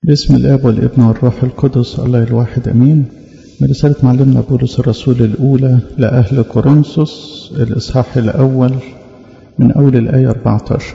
باسم الاب والابن والروح القدس الله الواحد امين من رسالة معلمنا بولس الرسول الأولى لأهل كورنثوس الإصحاح الأول من أول الآية 14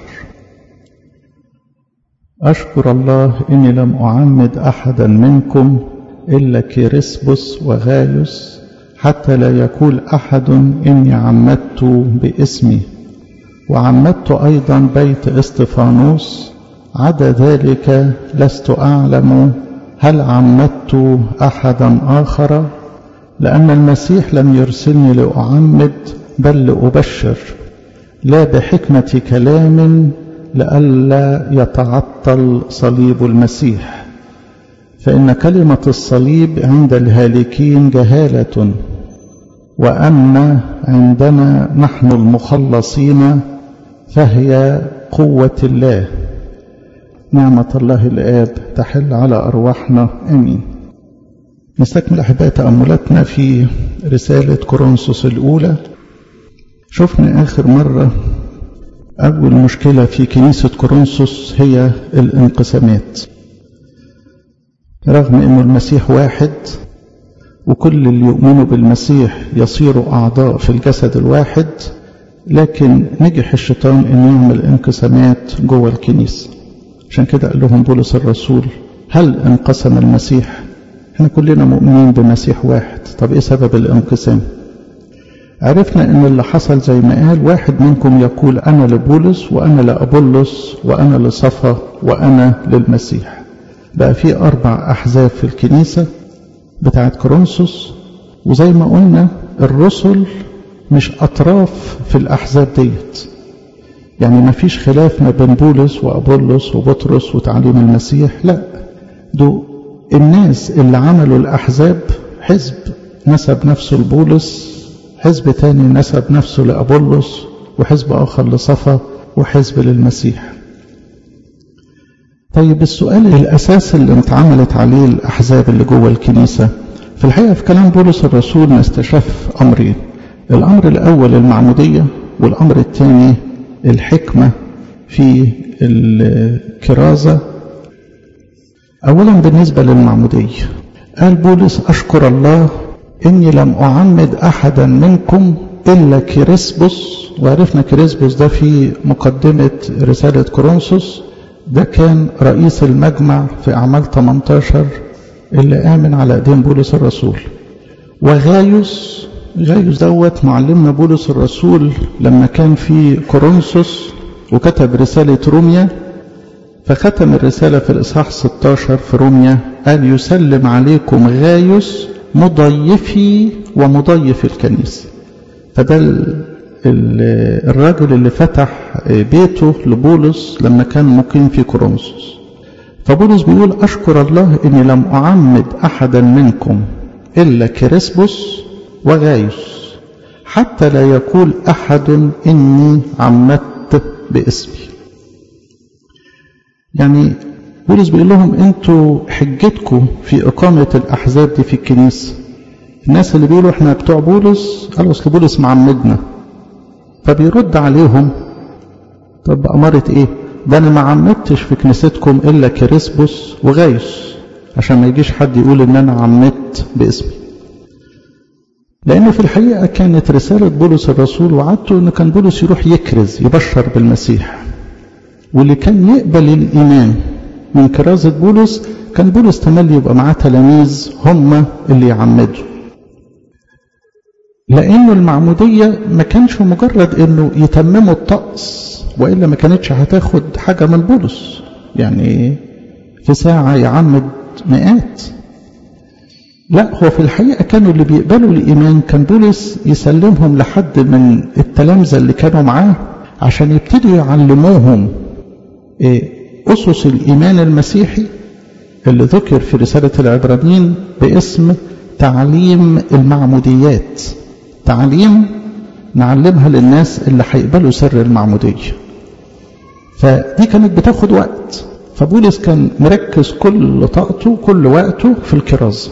أشكر الله إني لم أعمد أحدا منكم إلا كيرسبس وغايوس حتى لا يقول أحد إني عمدت باسمي وعمدت أيضا بيت اسطفانوس عدا ذلك لست أعلم هل عمدت أحدا آخر لأن المسيح لم يرسلني لأعمد بل لأبشر لا بحكمة كلام لئلا يتعطل صليب المسيح فإن كلمة الصليب عند الهالكين جهالة وأما عندنا نحن المخلصين فهي قوة الله نعمة الله الآب تحل على أرواحنا آمين نستكمل أحباء تأملاتنا في رسالة كورنثوس الأولى شفنا آخر مرة أول مشكلة في كنيسة كورنثوس هي الانقسامات رغم أن المسيح واحد وكل اللي يؤمنوا بالمسيح يصيروا أعضاء في الجسد الواحد لكن نجح الشيطان أن يعمل انقسامات جوه الكنيسة عشان كده قال لهم بولس الرسول هل انقسم المسيح احنا كلنا مؤمنين بمسيح واحد طب ايه سبب الانقسام عرفنا ان اللي حصل زي ما قال واحد منكم يقول انا لبولس وانا لابولس وانا لصفا وانا للمسيح بقى في اربع احزاب في الكنيسه بتاعت كورنثوس وزي ما قلنا الرسل مش اطراف في الاحزاب ديت يعني ما فيش خلاف ما بين بولس وأبولس وبطرس وتعليم المسيح لا دو الناس اللي عملوا الأحزاب حزب نسب نفسه لبولس حزب تاني نسب نفسه لأبولس وحزب آخر لصفا وحزب للمسيح طيب السؤال الأساس اللي اتعملت عليه الأحزاب اللي جوه الكنيسة في الحقيقة في كلام بولس الرسول نستشف أمرين الأمر الأول المعمودية والأمر الثاني الحكمة في الكرازة أولا بالنسبة للمعمودية قال بولس أشكر الله إني لم أعمد أحدا منكم إلا كريسبوس وعرفنا كريسبوس ده في مقدمة رسالة كورنثوس ده كان رئيس المجمع في أعمال 18 اللي آمن على أيدين بولس الرسول وغايوس غايوس دوت معلمنا بولس الرسول لما كان في كورنثوس وكتب رسالة روميا فختم الرسالة في الإصحاح 16 في روميا قال يسلم عليكم غايوس مضيفي ومضيف الكنيسة فده الراجل اللي فتح بيته لبولس لما كان مقيم في كورنثوس فبولس بيقول أشكر الله إني لم أعمد أحدا منكم إلا كريسبوس وغايوس حتى لا يقول أحد إني عمدت باسمي يعني بولس بيقول لهم انتوا حجتكم في إقامة الأحزاب دي في الكنيسة الناس اللي بيقولوا احنا بتوع بولس قالوا أصل بولس معمدنا فبيرد عليهم طب بأمارة ايه ده انا ما عمدتش في كنيستكم الا كريسبوس وغايوس عشان ما يجيش حد يقول ان انا عمدت باسمي لأنه في الحقيقة كانت رسالة بولس الرسول وعدته أن كان بولس يروح يكرز يبشر بالمسيح واللي كان يقبل الإيمان من كرازة بولس كان بولس تملي يبقى معاه تلاميذ هم اللي يعمدوا لأنه المعمودية ما كانش مجرد أنه يتمموا الطقس وإلا ما كانتش هتاخد حاجة من بولس يعني في ساعة يعمد مئات لا هو في الحقيقة كانوا اللي بيقبلوا الإيمان كان بولس يسلمهم لحد من التلامذة اللي كانوا معاه عشان يبتدوا يعلموهم أسس الإيمان المسيحي اللي ذكر في رسالة العبرانيين باسم تعليم المعموديات تعليم نعلمها للناس اللي هيقبلوا سر المعمودية فدي كانت بتاخد وقت فبولس كان مركز كل طاقته كل وقته في الكرازه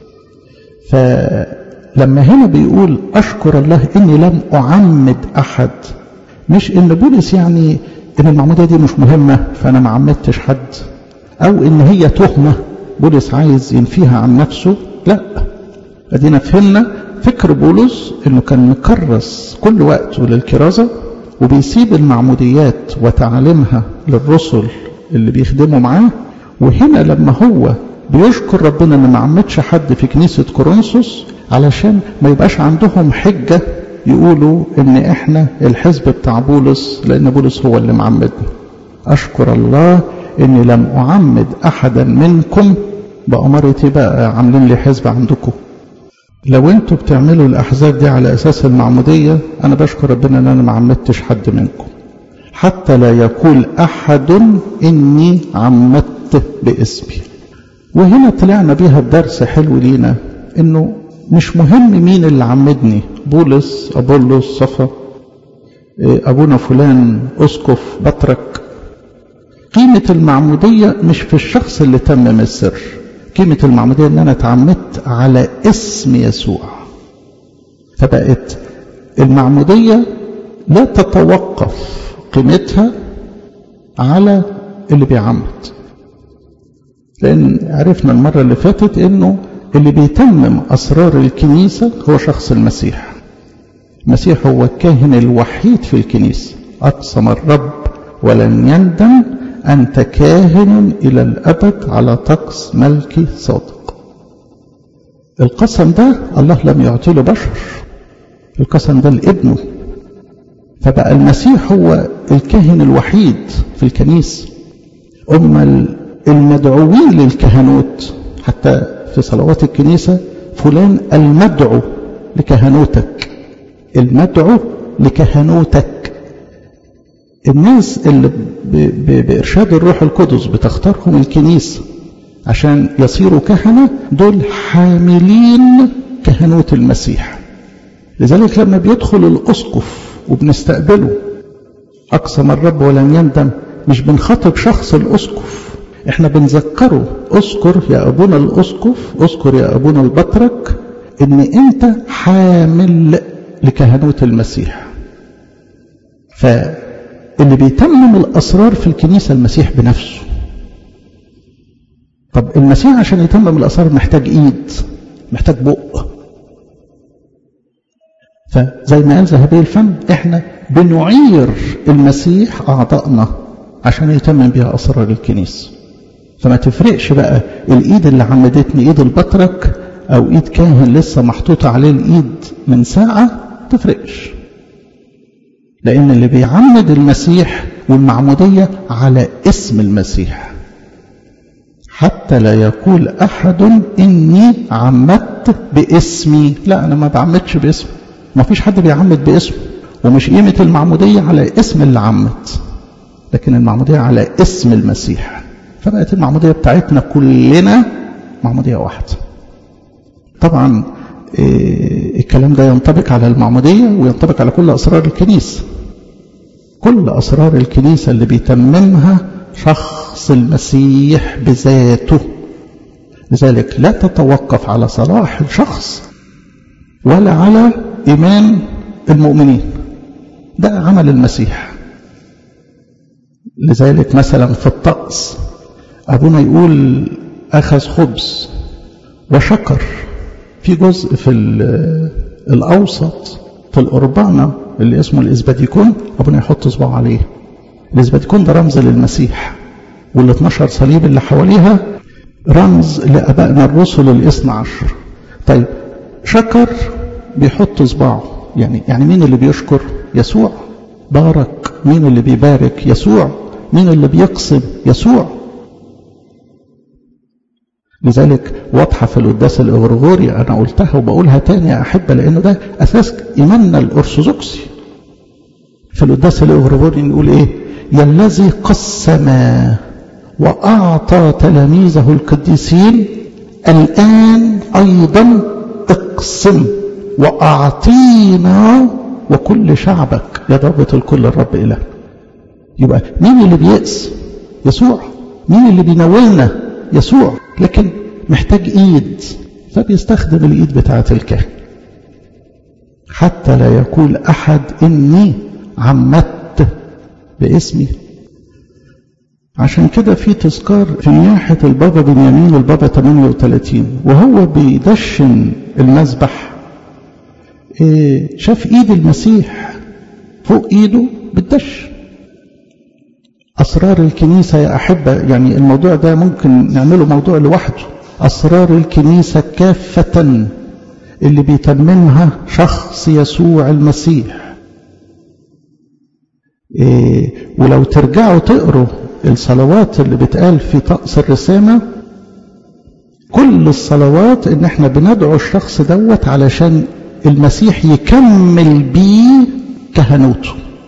فلما هنا بيقول أشكر الله إني لم أعمد أحد مش إن بولس يعني إن المعمودية دي مش مهمة فأنا ما عمدتش حد أو إن هي تهمة بولس عايز ينفيها عن نفسه لا أدينا فهمنا فكر بولس إنه كان مكرس كل وقته للكرازة وبيسيب المعموديات وتعليمها للرسل اللي بيخدموا معاه وهنا لما هو بيشكر ربنا ان ما عمدش حد في كنيسة كورنثوس علشان ما يبقاش عندهم حجة يقولوا ان احنا الحزب بتاع بولس لان بولس هو اللي معمدنا اشكر الله اني لم اعمد احدا منكم بأمرتي بقى عاملين لي حزب عندكم لو انتوا بتعملوا الاحزاب دي على اساس المعمودية انا بشكر ربنا ان انا ما عمدتش حد منكم حتى لا يقول احد اني عمدت باسمي وهنا طلعنا بيها الدرس حلو لينا انه مش مهم مين اللي عمدني بولس ابولس صفا ابونا فلان اسقف بطرك قيمة المعمودية مش في الشخص اللي تمم السر قيمة المعمودية ان انا اتعمدت على اسم يسوع فبقت المعمودية لا تتوقف قيمتها على اللي بيعمد لأن عرفنا المرة اللي فاتت إنه اللي بيتمم أسرار الكنيسة هو شخص المسيح المسيح هو الكاهن الوحيد في الكنيسة أقسم الرب ولن يندم أنت كاهن إلى الأبد على طقس ملكي صادق القسم ده الله لم يعطيه بشر القسم ده لابنه فبقى المسيح هو الكاهن الوحيد في الكنيسة أما المدعوين للكهنوت حتى في صلوات الكنيسة فلان المدعو لكهنوتك المدعو لكهنوتك الناس اللي بإرشاد الروح القدس بتختارهم الكنيسة عشان يصيروا كهنة دول حاملين كهنوت المسيح لذلك لما بيدخل الأسقف وبنستقبله أقسم الرب ولم يندم مش بنخاطب شخص الأسقف احنا بنذكره اذكر يا ابونا الاسقف اذكر يا ابونا البطرك ان انت حامل لكهنوت المسيح فاللي بيتمم الاسرار في الكنيسه المسيح بنفسه طب المسيح عشان يتمم الاسرار محتاج ايد محتاج بق فزي ما قال ذهبي الفم احنا بنعير المسيح اعضائنا عشان يتمم بها اسرار الكنيسه فما تفرقش بقى الايد اللي عمدتني ايد البطرك او ايد كاهن لسه محطوطه عليه الايد من ساعه تفرقش لان اللي بيعمد المسيح والمعموديه على اسم المسيح حتى لا يقول احد اني عمدت باسمي لا انا ما بعمدش باسمي ما فيش حد بيعمد باسمه ومش قيمه المعموديه على اسم اللي عمد لكن المعموديه على اسم المسيح فبقت المعمودية بتاعتنا كلنا معمودية واحدة طبعا إيه الكلام ده ينطبق على المعمودية وينطبق على كل أسرار الكنيسة كل أسرار الكنيسة اللي بيتممها شخص المسيح بذاته لذلك لا تتوقف على صلاح الشخص ولا على إيمان المؤمنين ده عمل المسيح لذلك مثلا في الطقس أبونا يقول أخذ خبز وشكر في جزء في الأوسط في القربانة اللي اسمه الإزباديكون أبونا يحط صباعه عليه الإزباديكون ده رمز للمسيح وال 12 صليب اللي حواليها رمز لأبائنا الرسل الاثنى عشر طيب شكر بيحط صباعه يعني يعني مين اللي بيشكر يسوع بارك مين اللي بيبارك يسوع مين اللي بيقسم يسوع لذلك واضحة في القداس الإغرغوري أنا قلتها وبقولها تاني يا أحبة لأنه ده أساس إيماننا الأرثوذكسي في القداس الإغرغوري نقول إيه يا الذي قسم وأعطى تلاميذه القديسين الآن أيضا اقسم وأعطينا وكل شعبك يا ضابط الكل الرب إله يبقى مين اللي بيقسم يسوع مين اللي بينولنا يسوع لكن محتاج ايد فبيستخدم الايد بتاعه الكاهن حتى لا يقول احد اني عمدت باسمي عشان كده في تذكار في نياحة البابا بنيامين البابا 38 وهو بيدشن المذبح إيه شاف ايد المسيح فوق ايده بتدش اسرار الكنيسة يا احبة يعني الموضوع ده ممكن نعمله موضوع لوحده اسرار الكنيسة كافة اللي بيتممها شخص يسوع المسيح إيه ولو ترجعوا تقروا الصلوات اللي بتقال في طقس الرسامة كل الصلوات ان احنا بندعو الشخص دوت علشان المسيح يكمل بيه كهنوته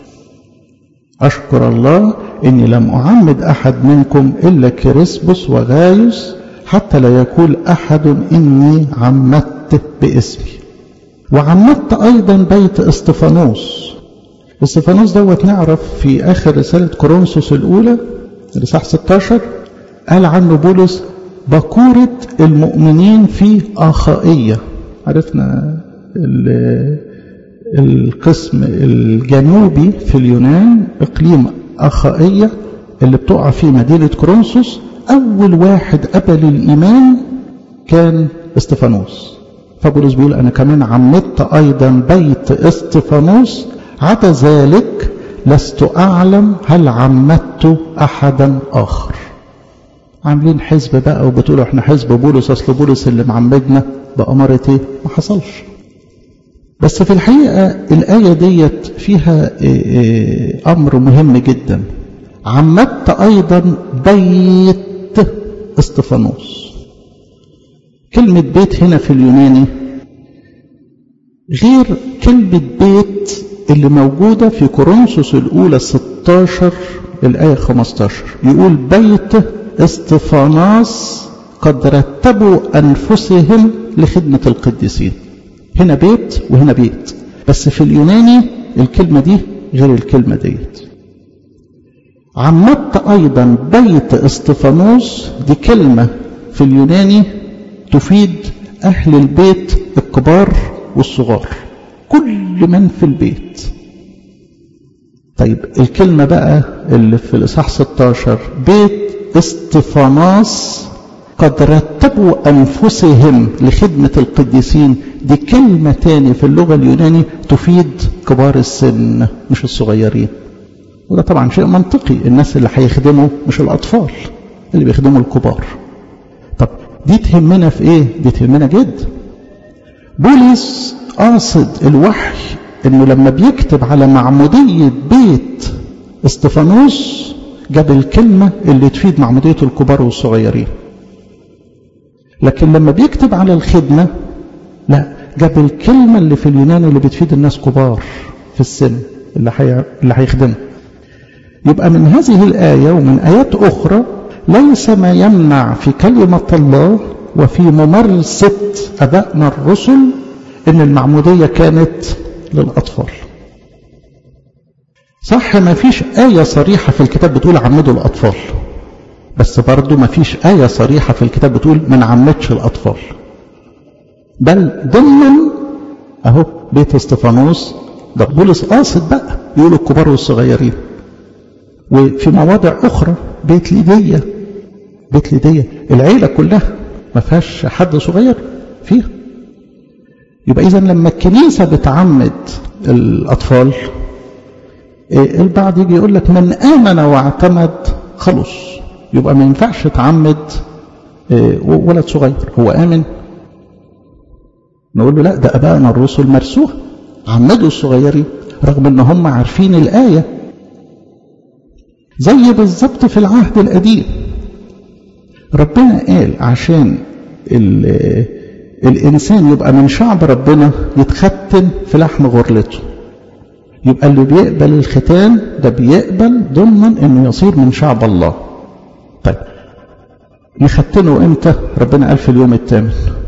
أشكر الله إني لم أعمد أحد منكم إلا كريسبس وغايوس حتى لا يقول أحد إني عمدت باسمي وعمدت أيضا بيت استفانوس استفانوس دوت نعرف في آخر رسالة كورنثوس الأولى الإصحاح 16 قال عنه بولس بكورة المؤمنين في آخائية عرفنا القسم الجنوبي في اليونان إقليم أخائية اللي بتقع فيه مدينة كورنثوس أول واحد قبل الإيمان كان استفانوس فبولس بيقول أنا كمان عمدت أيضا بيت استفانوس عدا ذلك لست أعلم هل عمدت أحدا آخر عاملين حزب بقى وبتقولوا احنا حزب بولس أصل بولس اللي معمدنا بأمارة ايه ما حصلش بس في الحقيقة الآية ديت فيها أمر مهم جدا عمدت أيضا بيت استفانوس كلمة بيت هنا في اليوناني غير كلمة بيت اللي موجودة في كورنثوس الأولى 16 الآية 15 يقول بيت استفاناس قد رتبوا أنفسهم لخدمة القديسين هنا بيت وهنا بيت بس في اليوناني الكلمة دي غير الكلمة ديت عمدت أيضا بيت استفانوس دي كلمة في اليوناني تفيد أهل البيت الكبار والصغار كل من في البيت طيب الكلمة بقى اللي في الإصحاح 16 بيت استفاناس قد رتبوا أنفسهم لخدمة القديسين دي كلمة تاني في اللغة اليوناني تفيد كبار السن مش الصغيرين وده طبعا شيء منطقي الناس اللي هيخدموا مش الأطفال اللي بيخدموا الكبار طب دي تهمنا في ايه دي تهمنا جدا بولس قاصد الوحي انه لما بيكتب على معمودية بيت استفانوس جاب الكلمة اللي تفيد معمودية الكبار والصغيرين لكن لما بيكتب على الخدمة لا جاب الكلمة اللي في اليونان اللي بتفيد الناس كبار في السن اللي حي... اللي هيخدموا يبقى من هذه الآية ومن آيات أخرى ليس ما يمنع في كلمة الله وفي ممارسة أبائنا الرسل إن المعمودية كانت للأطفال صح ما فيش آية صريحة في الكتاب بتقول عمدوا الأطفال بس برضو ما فيش آية صريحة في الكتاب بتقول ما نعمدش الأطفال بل ضمن أهو بيت استفانوس ده بولس قاصد بقى يقولوا الكبار والصغيرين وفي مواضع أخرى بيت ليدية بيت ليدية العيلة كلها ما فيهاش حد صغير فيها يبقى إذا لما الكنيسة بتعمد الأطفال البعض يجي يقول لك من آمن واعتمد خلص يبقى ما ينفعش تعمد ولد صغير هو آمن نقول له لا ده أبائنا الرسل مرسوها عمدوا الصغيرين رغم ان هم عارفين الآية زي بالظبط في العهد القديم ربنا قال عشان الإنسان يبقى من شعب ربنا يتختن في لحم غرلته يبقى اللي بيقبل الختان ده بيقبل ضمن انه يصير من شعب الله طيب يختنوا امتى ربنا قال في اليوم الثامن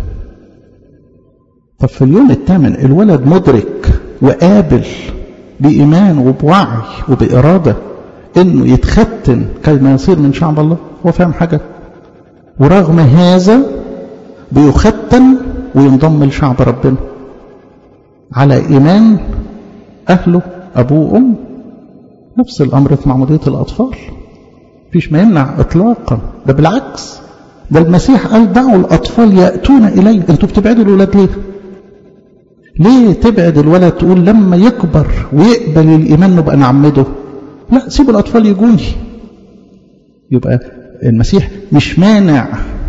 طب في اليوم الثامن الولد مدرك وقابل بإيمان وبوعي وبإرادة انه يتختن كي يصير من شعب الله هو فاهم حاجة ورغم هذا بيختن وينضم لشعب ربنا على إيمان أهله أبوه وأم نفس الأمر في معمودية الأطفال فيش ما يمنع اطلاقا ده بالعكس ده المسيح قال دعوا الاطفال ياتون الي انتوا بتبعدوا الولاد ليه ليه تبعد الولد تقول لما يكبر ويقبل الايمان نبقى نعمده لا سيبوا الاطفال يجوني يبقى المسيح مش مانع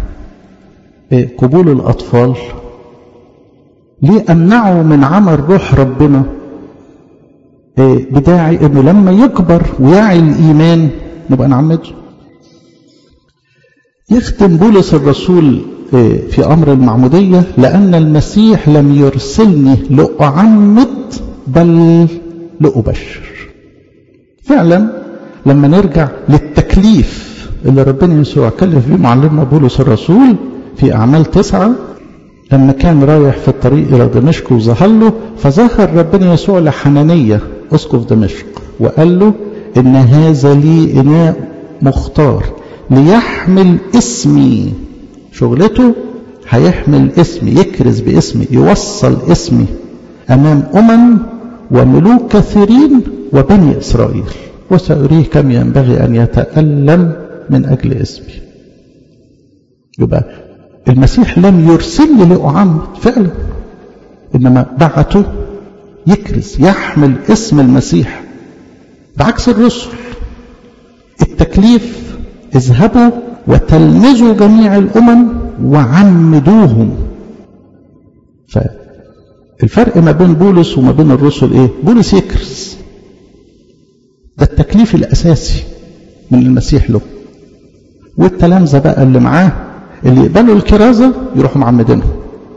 قبول الاطفال ليه امنعه من عمل روح ربنا بداعي انه لما يكبر ويعي الايمان نبقى نعمده يختم بولس الرسول في امر المعموديه لان المسيح لم يرسلني لاعمد بل لابشر فعلا لما نرجع للتكليف اللي ربنا يسوع كلف بيه معلمنا بولس الرسول في اعمال تسعه لما كان رايح في الطريق الى دمشق وظهر له فظهر ربنا يسوع لحنانيه اسقف دمشق وقال له ان هذا لي اناء مختار ليحمل اسمي شغلته هيحمل اسمي يكرز باسمي يوصل اسمي امام امم وملوك كثيرين وبني اسرائيل وسأريه كم ينبغي ان يتألم من اجل اسمي يبقى المسيح لم يرسلني لأعمد فعلا إنما بعته يكرز يحمل اسم المسيح بعكس الرسل التكليف اذهبوا وتلمذوا جميع الأمم وعمدوهم فالفرق ما بين بولس وما بين الرسل ايه بولس يكرز ده التكليف الأساسي من المسيح له والتلامذة بقى اللي معاه اللي يقبلوا الكرازة يروحوا معمدينهم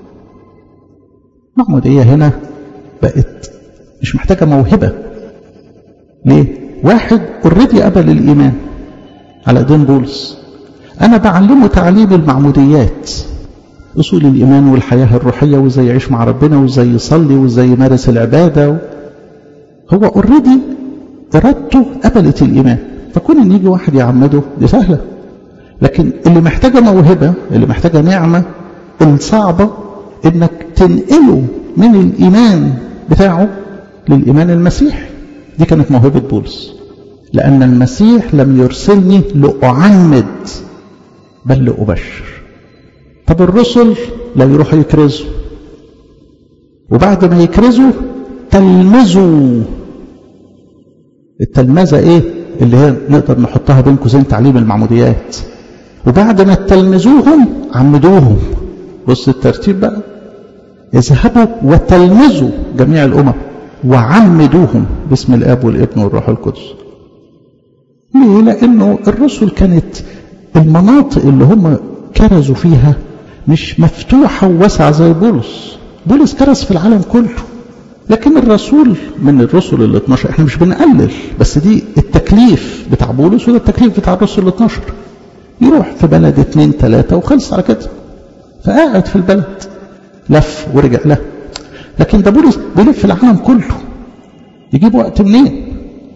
معمودية هنا بقت مش محتاجة موهبة ليه؟ واحد اوريدي قبل الإيمان على دين بولس أنا بعلمه تعليم المعموديات أصول الإيمان والحياة الروحية وإزاي يعيش مع ربنا وإزاي يصلي وإزاي يمارس العبادة هو اوريدي إرادته قبلت الإيمان فكون إن يجي واحد يعمده دي سهلة لكن اللي محتاجة موهبة اللي محتاجة نعمة الصعبة انك تنقله من الايمان بتاعه للايمان المسيحي دي كانت موهبة بولس لان المسيح لم يرسلني لاعمد بل لابشر طب الرسل لا يروحوا يكرزوا وبعد ما يكرزوا تلمذوا التلمذة ايه اللي هي نقدر نحطها بين قوسين تعليم المعموديات وبعد ما تلمذوهم عمدوهم بص الترتيب بقى اذهبوا وتلمذوا جميع الامم وعمدوهم باسم الاب والابن والروح القدس ليه لانه الرسل كانت المناطق اللي هم كرزوا فيها مش مفتوحه وواسعه زي بولس بولس كرز في العالم كله لكن الرسول من الرسل ال 12 احنا مش بنقلل بس دي التكليف بتاع بولس وده التكليف بتاع الرسل ال 12 يروح في بلد اتنين تلاتة وخلص على كده فقاعد في البلد لف ورجع له لكن ده بولس بيلف في العالم كله يجيب وقت منين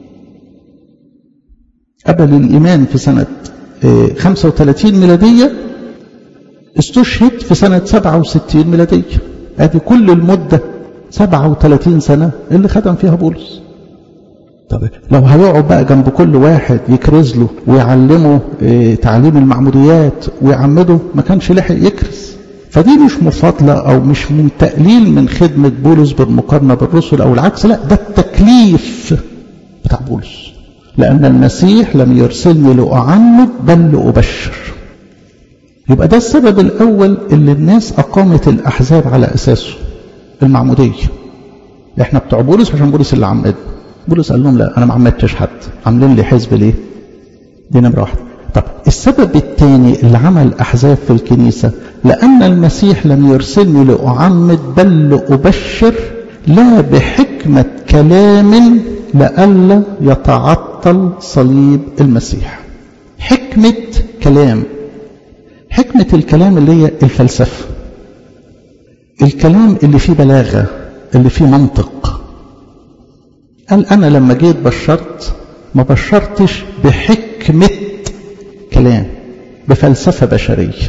قبل الإيمان في سنة 35 ميلادية استشهد في سنة 67 ميلادية ادي كل المدة 37 سنة اللي خدم فيها بولس طب لو هيقعد بقى جنب كل واحد يكرز له ويعلمه اه تعليم المعموديات ويعمده ما كانش لحق يكرز فدي مش مفاضلة أو مش من تقليل من خدمة بولس بالمقارنة بالرسل أو العكس لا ده التكليف بتاع بولس لأن المسيح لم يرسلني لأعمد بل لأبشر يبقى ده السبب الأول اللي الناس أقامت الأحزاب على أساسه المعمودية احنا بتوع بولس عشان بولس اللي عمدنا بولس قال لهم لا انا ما عمدتش حد عاملين لي حزب ليه دي نمره واحده طب السبب الثاني اللي عمل احزاب في الكنيسه لان المسيح لم يرسلني لاعمد بل لابشر لا بحكمه كلام لئلا يتعطل صليب المسيح حكمه كلام حكمه الكلام اللي هي الفلسفه الكلام اللي فيه بلاغه اللي فيه منطق قال أنا لما جيت بشرت ما بشرتش بحكمة كلام بفلسفة بشرية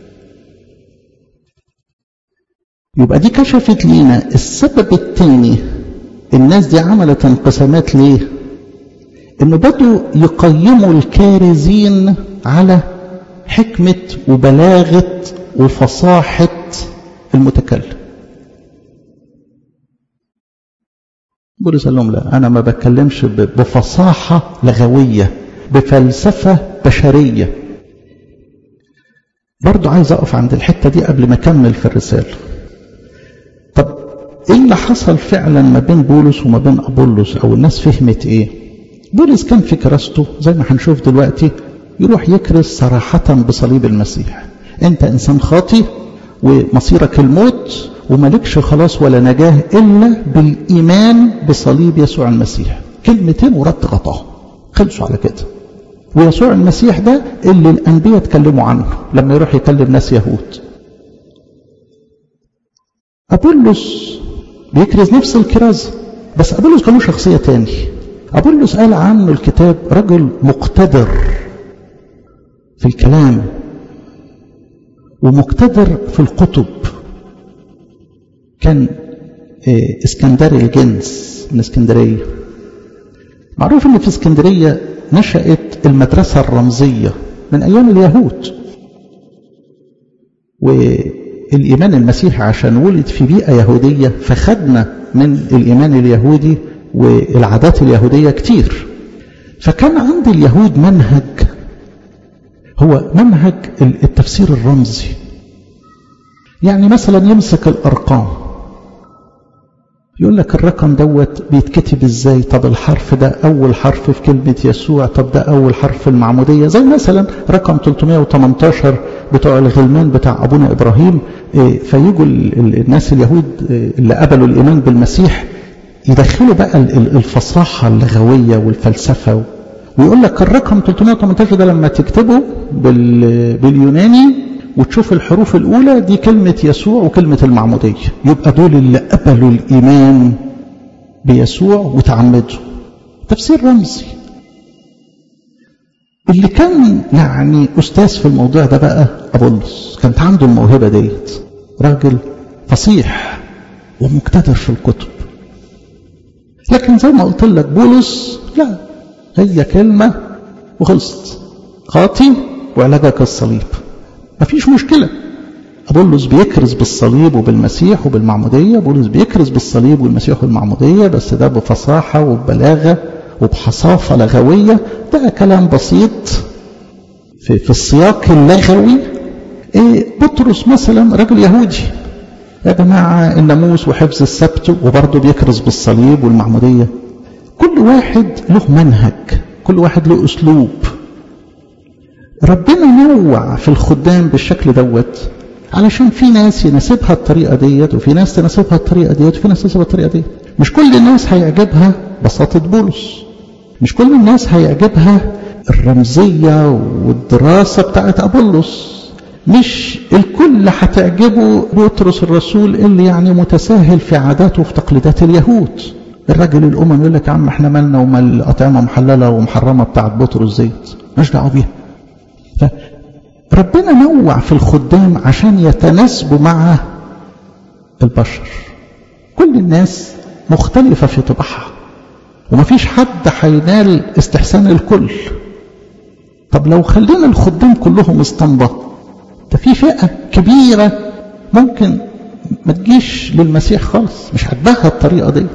يبقى دي كشفت لينا السبب الثاني الناس دي عملت انقسامات ليه انه بدوا يقيموا الكارزين على حكمة وبلاغة وفصاحة المتكلم بولس قال لهم لا أنا ما بتكلمش بفصاحة لغوية بفلسفة بشرية برضو عايز أقف عند الحتة دي قبل ما أكمل في الرسالة طب إيه اللي حصل فعلا ما بين بولس وما بين أبولس أو الناس فهمت إيه بولس كان في كراسته زي ما هنشوف دلوقتي يروح يكرس صراحة بصليب المسيح أنت إنسان خاطي ومصيرك الموت وملكش خلاص ولا نجاه إلا بالإيمان بصليب يسوع المسيح كلمتين ورد غطاه خلصوا على كده ويسوع المسيح ده اللي الأنبياء اتكلموا عنه لما يروح يكلم ناس يهود أبولس بيكرز نفس الكرازة بس أبولس كان له شخصية تاني أبولس قال عنه الكتاب رجل مقتدر في الكلام ومقتدر في الكتب كان اسكندري الجنس من اسكندرية معروف ان في اسكندرية نشأت المدرسة الرمزية من ايام اليهود والإيمان المسيحي عشان ولد في بيئة يهودية فخدنا من الإيمان اليهودي والعادات اليهودية كتير فكان عند اليهود منهج هو منهج التفسير الرمزي يعني مثلا يمسك الأرقام يقول لك الرقم دوت بيتكتب ازاي طب الحرف ده اول حرف في كلمة يسوع طب ده اول حرف في المعمودية زي مثلا رقم 318 بتوع الغلمان بتاع ابونا ابراهيم فيجوا الناس اليهود اللي قبلوا الايمان بالمسيح يدخلوا بقى الفصاحة اللغوية والفلسفة ويقول لك الرقم 318 ده لما تكتبه باليوناني وتشوف الحروف الأولى دي كلمة يسوع وكلمة المعمودية يبقى دول اللي قبلوا الإيمان بيسوع وتعمدوا تفسير رمزي اللي كان يعني أستاذ في الموضوع ده بقى أبولس كانت عنده الموهبة ديت راجل فصيح ومقتدر في الكتب لكن زي ما قلت لك بولس لا هي كلمة وخلصت خاطي وعلاجك الصليب مفيش مشكلة أبولس بيكرز بالصليب وبالمسيح وبالمعمودية بولس بيكرز بالصليب والمسيح والمعمودية بس ده بفصاحة وببلاغة وبحصافة لغوية ده كلام بسيط في, في السياق اللغوي إيه بطرس مثلا رجل يهودي يا جماعة الناموس وحفظ السبت وبرضه بيكرز بالصليب والمعمودية كل واحد له منهج كل واحد له أسلوب ربنا نوع في الخدام بالشكل دوت علشان في ناس يناسبها الطريقة ديت وفي ناس تناسبها الطريقة ديت وفي ناس تناسبها الطريقة ديت مش كل الناس هيعجبها بساطة بولس مش كل الناس هيعجبها الرمزية والدراسة بتاعت أبولس مش الكل هتعجبه بطرس الرسول اللي يعني متساهل في عاداته وفي تقليدات اليهود الراجل الأمم يقول لك يا عم احنا مالنا ومال الأطعمة محللة ومحرمة بتاعت بطرس زيت مش دعوة بيها فربنا نوع في الخدام عشان يتناسبوا مع البشر كل الناس مختلفة في طباعها ومفيش حد هينال استحسان الكل طب لو خلينا الخدام كلهم اسطمبة ده في فئة كبيرة ممكن ما تجيش للمسيح خالص مش عجبها الطريقة ديت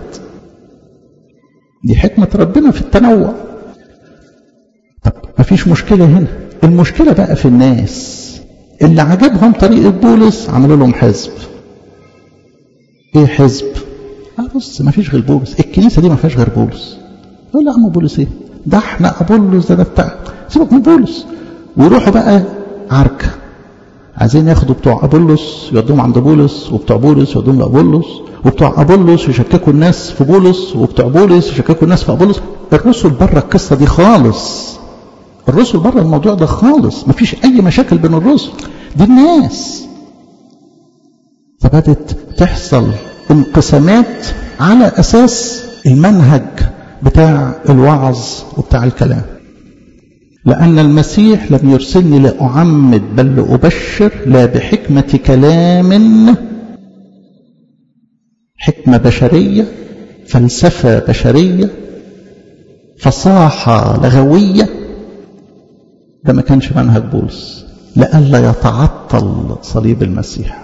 دي حكمة ربنا في التنوع طب مفيش مشكلة هنا المشكلة بقى في الناس اللي عجبهم طريقة بولس عملوا لهم حزب ايه حزب اه بص ما فيش غير بولس الكنيسة دي ما فيهاش غير بولس يقول لا عم بولس ايه ده احنا ابولس ده, ده بتاع سيبك من بولس ويروحوا بقى عركة عايزين ياخدوا بتوع ابولس يودوهم عند بولس وبتوع بولس يودوهم لابولس وبتوع ابولس يشككوا الناس في بولس وبتوع بولس يشككوا الناس في ابولس الرسل بره القصه دي خالص الرسل بره الموضوع ده خالص مفيش اي مشاكل بين الرسل دي الناس فبدت تحصل انقسامات على اساس المنهج بتاع الوعظ وبتاع الكلام لأن المسيح لم يرسلني لأعمد بل لأبشر لا بحكمة كلام حكمة بشرية فلسفة بشرية فصاحة لغوية ده ما كانش منهج بولس لئلا يتعطل صليب المسيح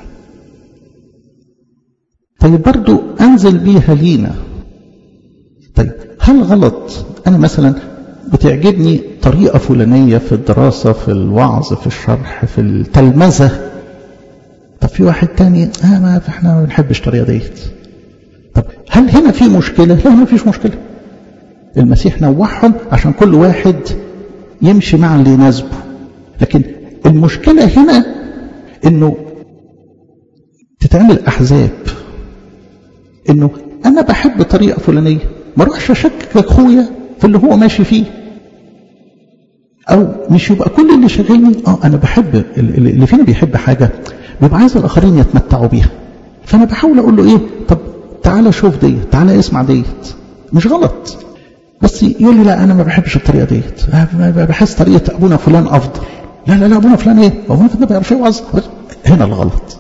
طيب برضو أنزل بيها لينا طيب هل غلط أنا مثلا بتعجبني طريقة فلانية في الدراسة في الوعظ في الشرح في التلمذة طب في واحد تاني آه ما احنا ما بنحبش الطريقة ديت طب هل هنا في مشكلة؟ لا ما فيش مشكلة المسيح نوعهم عشان كل واحد يمشي مع اللي يناسبه لكن المشكلة هنا انه تتعمل احزاب انه انا بحب طريقة فلانية ما اروحش اشكك اخويا في اللي هو ماشي فيه او مش يبقى كل اللي شاغلني اه انا بحب اللي فينا بيحب حاجة بيبقى عايز الاخرين يتمتعوا بيها فانا بحاول اقول له ايه طب تعالى شوف ديت تعالى اسمع ديت مش غلط بس يقول لي لا انا ما بحبش الطريقه ديت بحس طريقه ابونا فلان افضل لا لا لا ابونا فلان ايه ابونا فلان بيعرف يوعظ هنا الغلط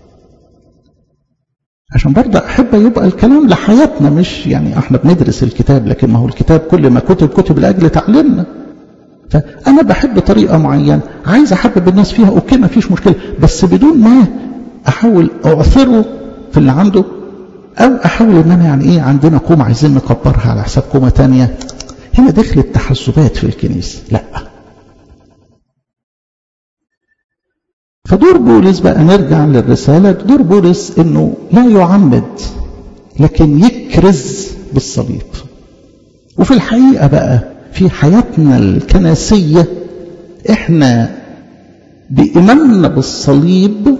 عشان برضه احب يبقى الكلام لحياتنا مش يعني احنا بندرس الكتاب لكن ما هو الكتاب كل ما كتب كتب لاجل تعليمنا فانا بحب طريقه معينه عايز احبب الناس فيها اوكي ما فيش مشكله بس بدون ما احاول اعثره في اللي عنده او احاول ان انا يعني ايه عندنا قوم عايزين نكبرها على حساب قومه تانية هنا دخلت تحزبات في الكنيسه لا فدور بولس بقى نرجع للرسالة دور بولس انه لا يعمد لكن يكرز بالصليب وفي الحقيقة بقى في حياتنا الكنسية احنا بإيماننا بالصليب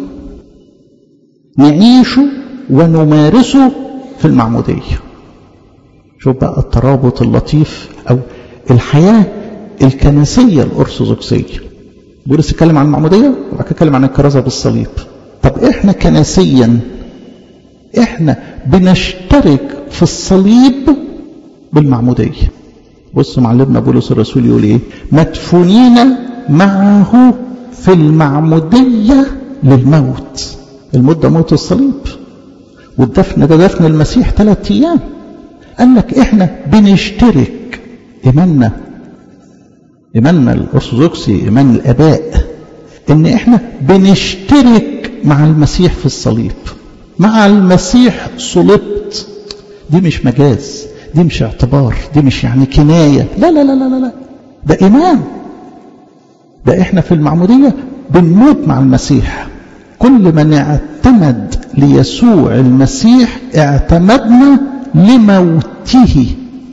نعيشه ونمارسه في المعمودية شوف بقى الترابط اللطيف أو الحياة الكنسية الأرثوذكسية بولس اتكلم عن المعمودية وبعد كده اتكلم عن الكرازة بالصليب طب احنا كنسيا احنا بنشترك في الصليب بالمعمودية بص معلمنا بولس الرسول يقول ايه مدفونين معه في المعمودية للموت الموت ده موت الصليب والدفن ده دفن المسيح ثلاث ايام قال لك احنا بنشترك ايماننا ايماننا الارثوذكسي ايمان الاباء ان احنا بنشترك مع المسيح في الصليب مع المسيح صلبت دي مش مجاز دي مش اعتبار دي مش يعني كناية لا لا لا لا لا ده إيمان ده إحنا في المعمودية بنموت مع المسيح كل من اعتمد ليسوع المسيح اعتمدنا لموته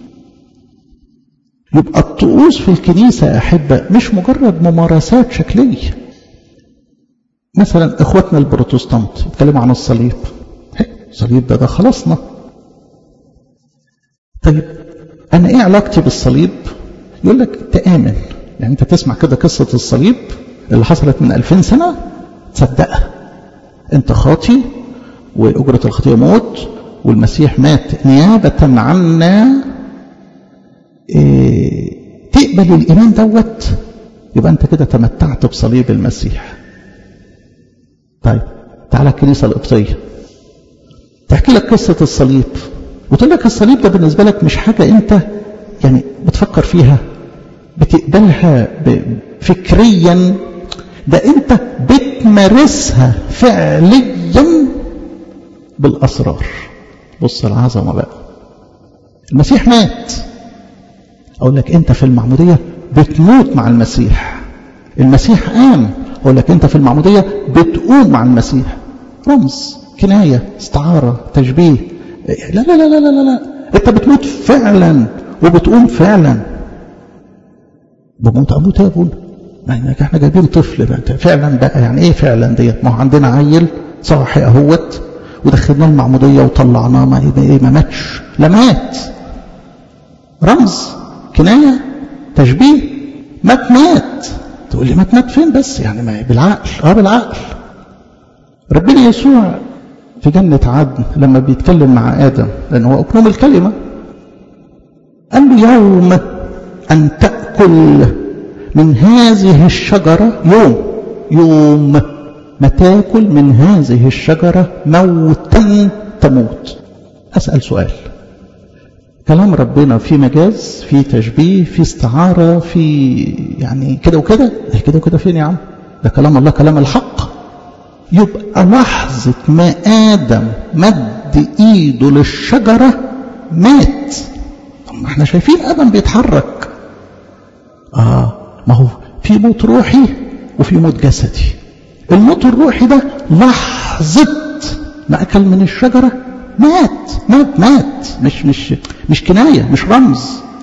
يبقى الطقوس في الكنيسة يا أحبة مش مجرد ممارسات شكلية مثلا إخواتنا البروتستانت يتكلموا عن الصليب الصليب ده ده خلصنا طيب أنا إيه علاقتي بالصليب يقول لك تآمن يعني أنت تسمع كده قصة الصليب اللي حصلت من ألفين سنة تصدقها أنت خاطي وأجرة الخطية موت والمسيح مات نيابة عنا إيه تقبل الإيمان دوت يبقى أنت كده تمتعت بصليب المسيح طيب تعالى الكنيسة القبطية تحكي لك قصة الصليب وتقول لك الصليب ده بالنسبة لك مش حاجة أنت يعني بتفكر فيها بتقبلها فكريا ده أنت بتمارسها فعليا بالأسرار بص العظمة بقى المسيح مات أقول لك أنت في المعمودية بتموت مع المسيح المسيح قام أقول لك أنت في المعمودية بتقوم مع المسيح رمز كناية استعارة تشبيه لا لا لا لا لا لا أنت بتموت فعلا وبتقوم فعلا بموت أموت يا أبونا يعني احنا جايبين طفل بقى فعلا بقى يعني ايه فعلا ديت ما هو عندنا عيل صاحي اهوت ودخلناه المعموديه وطلعناه ما ايه ما ماتش لا مات رمز كنايه تشبيه مات مات تقول لي مات مات فين بس يعني ما بالعقل اه بالعقل ربنا يسوع في جنة عدن لما بيتكلم مع آدم لأن هو أكمل الكلمة قال له يوم أن تأكل من هذه الشجرة يوم يوم ما تاكل من هذه الشجرة موتا تموت أسأل سؤال كلام ربنا في مجاز في تشبيه في استعارة في يعني كده وكده كده وكده فين يا عم ده كلام الله كلام الحق يبقى لحظة ما آدم مد إيده للشجرة مات طب ما احنا شايفين آدم بيتحرك آه ما هو في موت روحي وفي موت جسدي الموت الروحي ده لحظة ما أكل من الشجرة مات مات مات مش مش مش كناية مش رمز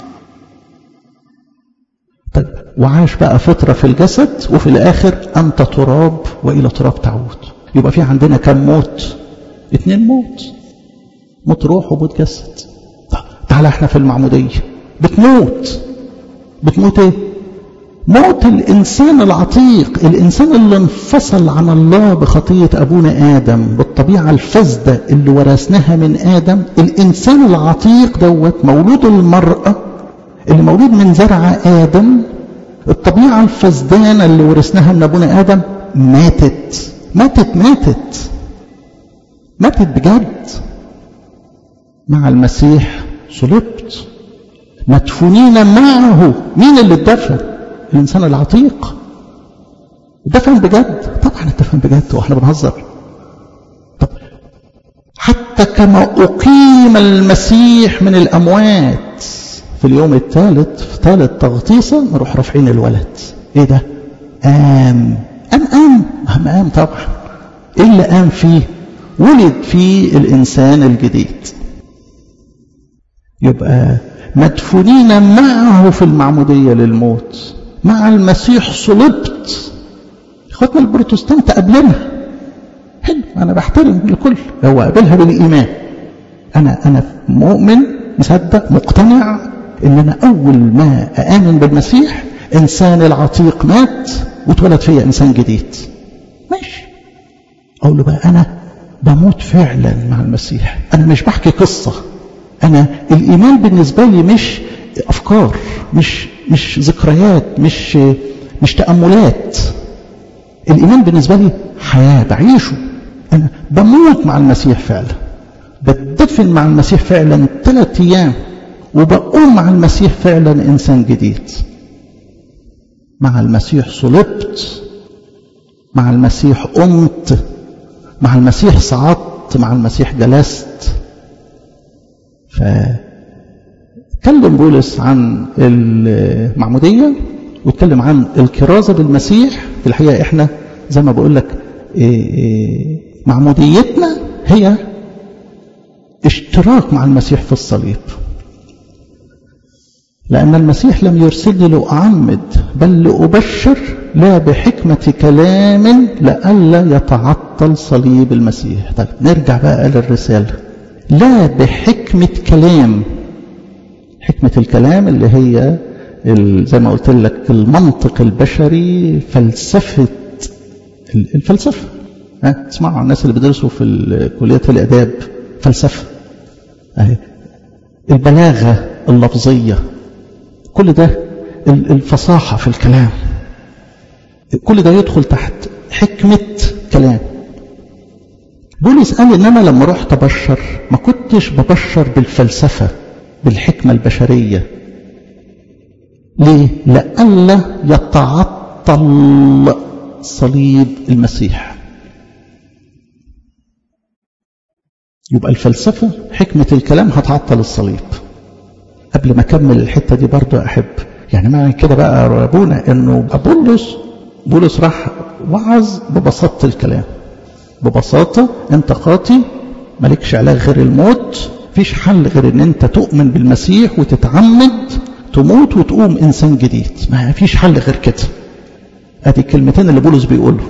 طيب وعاش بقى فترة في الجسد وفي الآخر أنت تراب وإلى تراب تعود يبقى في عندنا كم موت اتنين موت موت روح وموت جسد طيب تعالى احنا في المعمودية بتموت بتموت ايه موت الإنسان العتيق الإنسان اللي انفصل عن الله بخطية أبونا آدم بالطبيعة الفاسدة اللي ورثناها من آدم الإنسان العتيق دوت مولود المرأة اللي مولود من زرع آدم الطبيعة الفسدانة اللي ورثناها من أبونا آدم ماتت ماتت ماتت ماتت بجد مع المسيح صلبت مدفونين معه مين اللي اتدفن الإنسان العتيق دفن بجد طبعا اتدفن بجد واحنا بنهزر طب حتى كما أقيم المسيح من الأموات في اليوم الثالث في ثالث تغطيسة نروح رافعين الولد ايه ده قام قام قام قام قام طبعا ايه اللي قام فيه ولد فيه الإنسان الجديد يبقى مدفونين معه في المعمودية للموت مع المسيح صلبت اخواتنا البروتستانت قبلنا حلو انا بحترم الكل هو قابلها بالايمان انا انا مؤمن مصدق مقتنع ان انا اول ما اامن بالمسيح انسان العتيق مات واتولد فيا انسان جديد ماشي اقول له بقى انا بموت فعلا مع المسيح انا مش بحكي قصه انا الايمان بالنسبه لي مش افكار مش مش ذكريات مش مش تاملات الايمان بالنسبه لي حياه بعيشه انا بموت مع المسيح فعلا بتدفن مع المسيح فعلا ثلاث ايام وبقوم مع المسيح فعلا انسان جديد مع المسيح صلبت مع المسيح قمت مع المسيح صعدت مع المسيح جلست فتكلم بولس عن المعمودية واتكلم عن الكرازة بالمسيح في الحقيقة احنا زي ما بقول لك معموديتنا هي اشتراك مع المسيح في الصليب لأن المسيح لم يرسلني لأعمد بل لأبشر لا بحكمة كلام لئلا يتعطل صليب المسيح طيب نرجع بقى للرسالة لا بحكمة كلام حكمة الكلام اللي هي زي ما قلت لك المنطق البشري فلسفة الفلسفة ها تسمعوا عن الناس اللي بيدرسوا في كليات الآداب فلسفة اهي البلاغة اللفظية كل ده الفصاحة في الكلام كل ده يدخل تحت حكمة كلام بولس قال ان انا لما رحت ابشر ما كنتش ببشر بالفلسفة بالحكمة البشرية ليه؟ لئلا يتعطل صليب المسيح يبقى الفلسفة حكمة الكلام هتعطل الصليب قبل ما اكمل الحتة دي برضو احب يعني معنى كده بقى ابونا انه بولس بولس راح وعظ ببساطة الكلام ببساطة انت خاطي مالكش علاج غير الموت فيش حل غير ان انت تؤمن بالمسيح وتتعمد تموت وتقوم انسان جديد ما فيش حل غير كده ادي الكلمتين اللي بولس بيقوله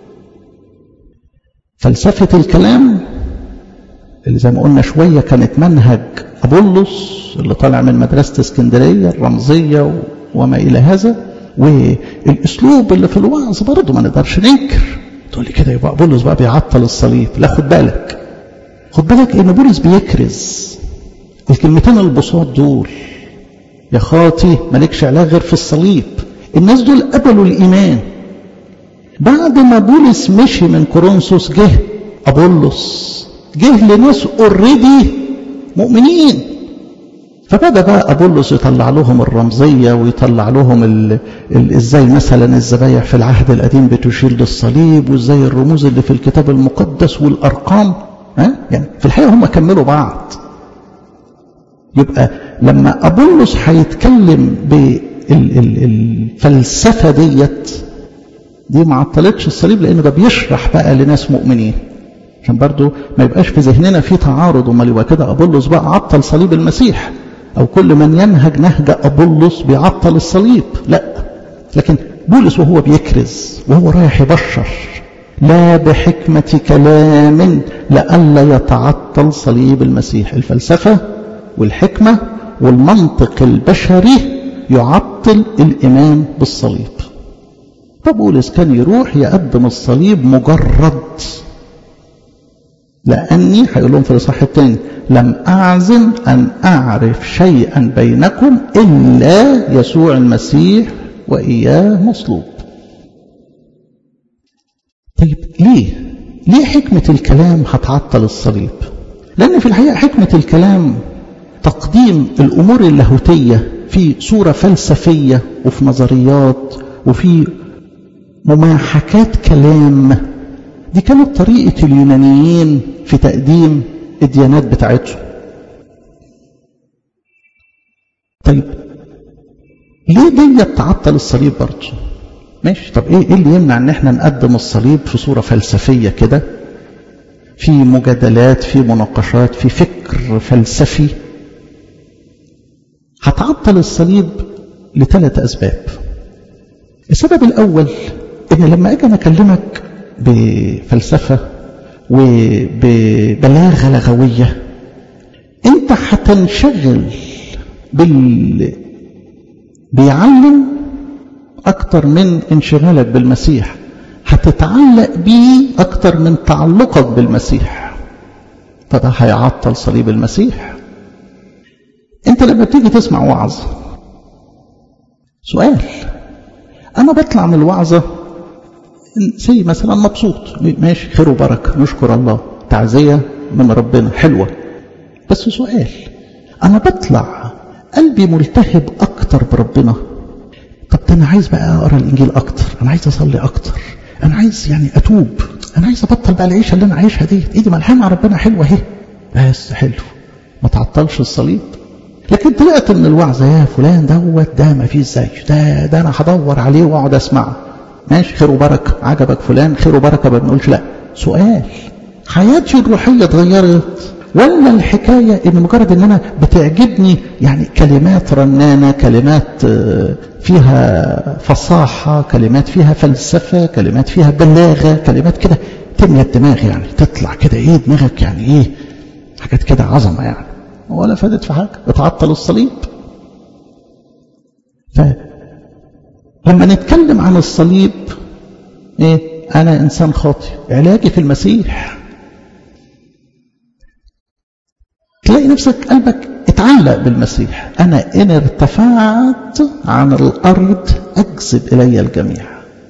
فلسفة الكلام اللي زي ما قلنا شوية كانت منهج أبولس اللي طالع من مدرسة اسكندرية الرمزية وما إلى هذا والأسلوب اللي في الوعظ برضه ما نقدرش ننكر تقول لي كده يبقى بولس بقى بيعطل الصليب لا خد بالك خد بالك ان بولس بيكرز الكلمتين البساط دول يا خاطي مالكش علاج غير في الصليب الناس دول قبلوا الايمان بعد ما بولس مشي من كورنثوس جه ابولس جه لناس اوريدي مؤمنين فبدا بقى ابولس يطلع لهم الرمزيه ويطلع لهم ال... ال... ازاي مثلا الذبايح في العهد القديم بتشير للصليب وازاي الرموز اللي في الكتاب المقدس والارقام ها يعني في الحقيقه هم كملوا بعض يبقى لما ابولس هيتكلم بالفلسفه ديت دي ما عطلتش الصليب لانه ده بيشرح بقى لناس مؤمنين عشان برضو ما يبقاش في ذهننا في تعارض امال يبقى كده ابولس بقى عطل صليب المسيح او كل من ينهج نهج ابولس بيعطل الصليب لا لكن بولس وهو بيكرز وهو رايح يبشر لا بحكمة كلام لئلا يتعطل صليب المسيح الفلسفة والحكمة والمنطق البشري يعطل الإيمان بالصليب فبولس كان يروح يقدم الصليب مجرد لأني هيقول لهم في الإصحاح الثاني لم أعزم أن أعرف شيئا بينكم إلا يسوع المسيح وإياه مصلوب طيب ليه؟ ليه حكمة الكلام هتعطل الصليب؟ لأن في الحقيقة حكمة الكلام تقديم الأمور اللاهوتية في صورة فلسفية وفي نظريات وفي مماحكات كلام دي كانت طريقة اليونانيين في تقديم الديانات بتاعتهم طيب ليه دي تعطل الصليب برضه ماشي طب ايه ايه اللي يمنع ان احنا نقدم الصليب في صورة فلسفية كده في مجادلات في مناقشات في فكر فلسفي هتعطل الصليب لثلاث اسباب السبب الاول ان لما اجي انا اكلمك بفلسفه وببلاغه لغويه انت هتنشغل بال بيعلم اكتر من انشغالك بالمسيح هتتعلق بيه اكتر من تعلقك بالمسيح فده هيعطل صليب المسيح انت لما تيجي تسمع وعظ سؤال انا بطلع من الوعظه سي مثلا مبسوط ماشي خير وبركه نشكر الله تعزيه من ربنا حلوه بس سؤال انا بطلع قلبي ملتهب اكتر بربنا طب ده انا عايز بقى اقرا الانجيل اكتر انا عايز اصلي اكتر انا عايز يعني اتوب انا عايز ابطل بقى العيشه اللي انا عايشها دي ايدي ملحمه مع ربنا حلوه اهي بس حلو ما تعطلش الصليب لكن طلعت من الوعظه يا فلان دوت ده ما فيش زيه ده ده انا هدور عليه واقعد اسمعه ماشي خير وبركه عجبك فلان خير وبركه ما بنقولش لا سؤال حياتي الروحيه اتغيرت ولا الحكايه ان مجرد ان انا بتعجبني يعني كلمات رنانه كلمات فيها فصاحه كلمات فيها فلسفه كلمات فيها بلاغه كلمات كده تملى الدماغ يعني تطلع كده ايه دماغك يعني ايه حاجات كده عظمه يعني ولا فادت في حاجه اتعطل الصليب فلما نتكلم عن الصليب ايه انا انسان خاطئ علاجي في المسيح تلاقي نفسك قلبك اتعلق بالمسيح أنا إن ارتفعت عن الأرض أجذب إلي الجميع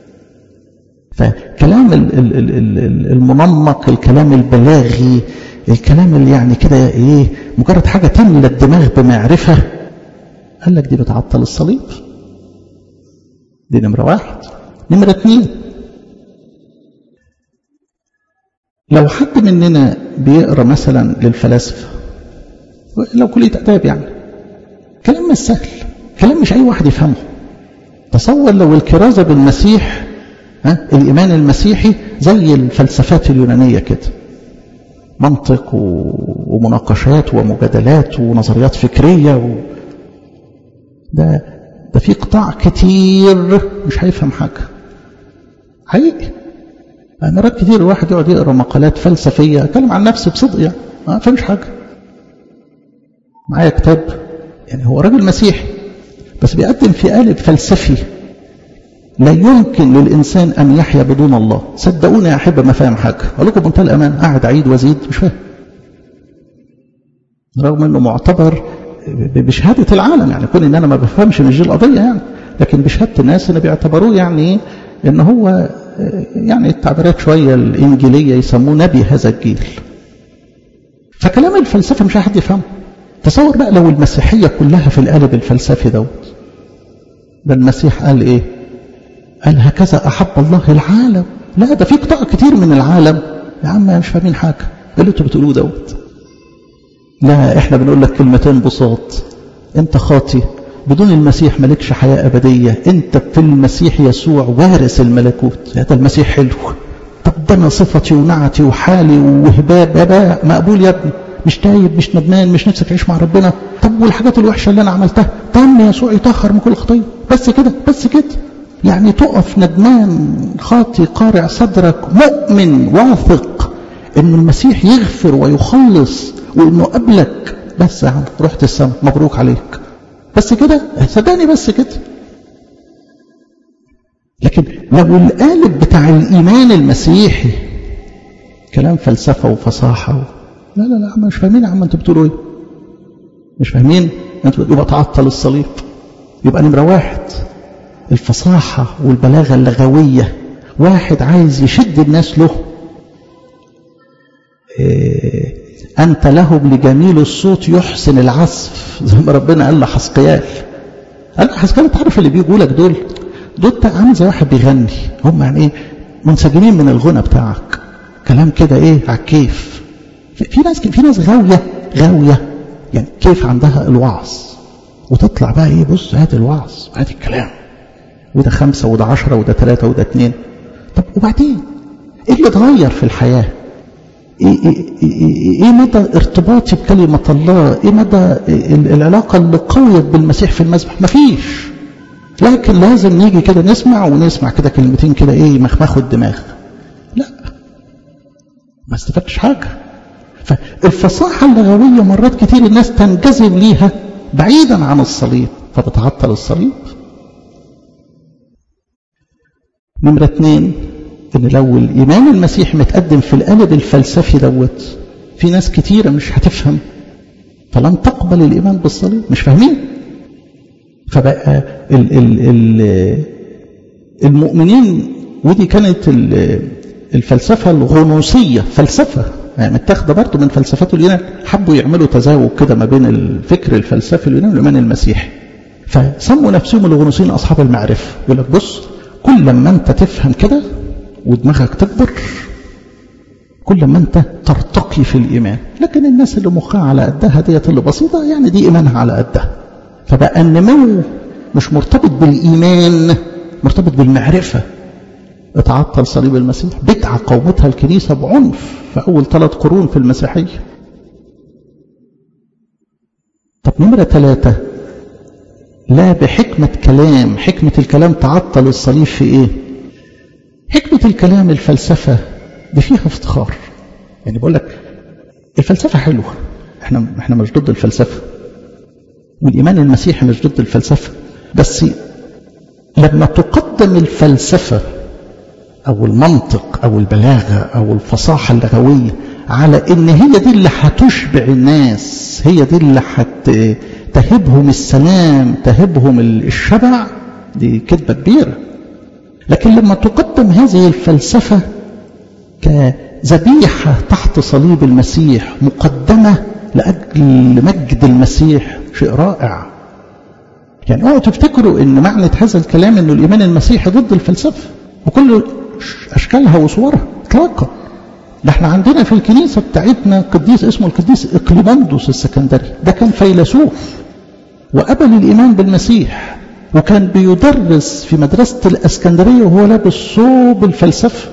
فكلام المنمق الكلام البلاغي الكلام اللي يعني كده ايه مجرد حاجة تملى الدماغ بمعرفة قال لك دي بتعطل الصليب دي نمرة واحد نمرة اتنين لو حد مننا بيقرا مثلا للفلاسفه لو كلية آداب يعني كلام مش سهل كلام مش أي واحد يفهمه تصور لو الكرازة بالمسيح ها الإيمان المسيحي زي الفلسفات اليونانية كده منطق ومناقشات ومجادلات ونظريات فكرية و... ده ده في قطاع كتير مش هيفهم حاجة حقيقي مرات كتير الواحد يقعد يقرا مقالات فلسفية أتكلم عن نفسي بصدق يعني ما فهمش حاجة معايا كتاب يعني هو راجل مسيحي بس بيقدم في قالب فلسفي لا يمكن للإنسان أن يحيا بدون الله صدقوني يا أحبة ما فاهم حاجة أقول لكم بمنتهى الأمان قاعد عيد وزيد مش فاهم رغم أنه معتبر بشهادة العالم يعني كون إن أنا ما بفهمش مش دي القضية يعني لكن بشهادة الناس إن بيعتبروه يعني إن هو يعني التعبيرات شوية الإنجيلية يسموه نبي هذا الجيل فكلام الفلسفة مش حد يفهمه تصور بقى لو المسيحية كلها في القالب الفلسفي دوت ده المسيح قال ايه قال هكذا أحب الله العالم لا ده في قطاع كتير من العالم يا عم مش فاهمين حاجة ده اللي انتوا بتقولوه دوت لا احنا بنقول لك كلمتين بساط انت خاطي بدون المسيح مالكش حياة أبدية انت في المسيح يسوع وارث الملكوت هذا المسيح حلو طب ده انا صفتي ونعتي وحالي وهباب يا مقبول يا ابني مش تايب مش ندمان مش نفسك تعيش مع ربنا طب والحاجات الوحشة اللي انا عملتها دم يسوع يطهر من كل خطية بس كده بس كده يعني تقف ندمان خاطي قارع صدرك مؤمن واثق ان المسيح يغفر ويخلص وانه قبلك بس يا عم رحت السماء مبروك عليك بس كده صدقني بس كده لكن لو القالب بتاع الايمان المسيحي كلام فلسفه وفصاحه و... لا لا لا مش فاهمين يا عم انتوا بتقولوا ايه مش فاهمين انتوا يبقى تعطل الصليب يبقى نمره واحد الفصاحه والبلاغه اللغويه واحد عايز يشد الناس له إيه أنت لهم لجميل الصوت يحسن العزف زي ما ربنا قال لحسقيال قال له حسقيال انت عارف اللي بيجوا لك دول دول عامل زي واحد بيغني هم يعني ايه منسجمين من الغنى بتاعك كلام كده ايه على الكيف في ناس في ناس غاويه غاويه يعني كيف عندها الوعظ وتطلع بقى ايه بص هات الوعظ هات الكلام وده خمسه وده عشره وده ثلاثه وده اثنين طب وبعدين ايه اللي اتغير في الحياه إيه, إيه, إيه, إيه مدى ارتباطي بكلمة الله إيه مدى العلاقة اللي قويت بالمسيح في المسبح مفيش لكن لازم نيجي كده نسمع ونسمع كده كلمتين كده ايه يمخمخوا الدماغ لا ما استفدتش حاجة فالفصاحة اللغوية مرات كتير الناس تنجذب ليها بعيدا عن الصليب فتتعطل الصليب نمرة اتنين ان لو الايمان المسيحي متقدم في القالب الفلسفي دوت في ناس كتيرة مش هتفهم فلن تقبل الايمان بالصليب مش فاهمين فبقى ال ال ال المؤمنين ودي كانت الفلسفة الغنوصية فلسفة يعني متاخده برضه من فلسفات اليونان حبوا يعملوا تزاوج كده ما بين الفكر الفلسفي اليوناني والايمان المسيحي فسموا نفسهم الغنوصيين اصحاب المعرفه يقول لك بص كل ما انت تفهم كده ودماغك تكبر كل ما انت ترتقي في الايمان لكن الناس اللي مخها على قدها ديت اللي بسيطه يعني دي ايمانها على قدها فبقى النمو مش مرتبط بالايمان مرتبط بالمعرفه اتعطل صليب المسيح بدعة قومتها الكنيسة بعنف في أول ثلاث قرون في المسيحية طب نمرة ثلاثة لا بحكمة كلام حكمة الكلام تعطل الصليب في ايه حكمة الكلام الفلسفة دي فيها افتخار يعني بقول لك الفلسفة حلوة احنا احنا مش ضد الفلسفة والإيمان المسيحي مش ضد الفلسفة بس لما تقدم الفلسفة أو المنطق أو البلاغة أو الفصاحة اللغوية على إن هي دي اللي هتشبع الناس هي دي اللي هتهبهم السلام تهبهم الشبع دي كذبة كبيرة لكن لما تقدم هذه الفلسفة كذبيحة تحت صليب المسيح مقدمة لأجل مجد المسيح شيء رائع يعني اوعوا تفتكروا ان معنى هذا الكلام انه الايمان المسيحي ضد الفلسفه وكل اشكالها وصورها اطلاقا ده احنا عندنا في الكنيسه بتاعتنا قديس اسمه القديس اقليمندس السكندري ده كان فيلسوف وقبل الايمان بالمسيح وكان بيدرس في مدرسه الاسكندريه وهو لابس صوب الفلسفه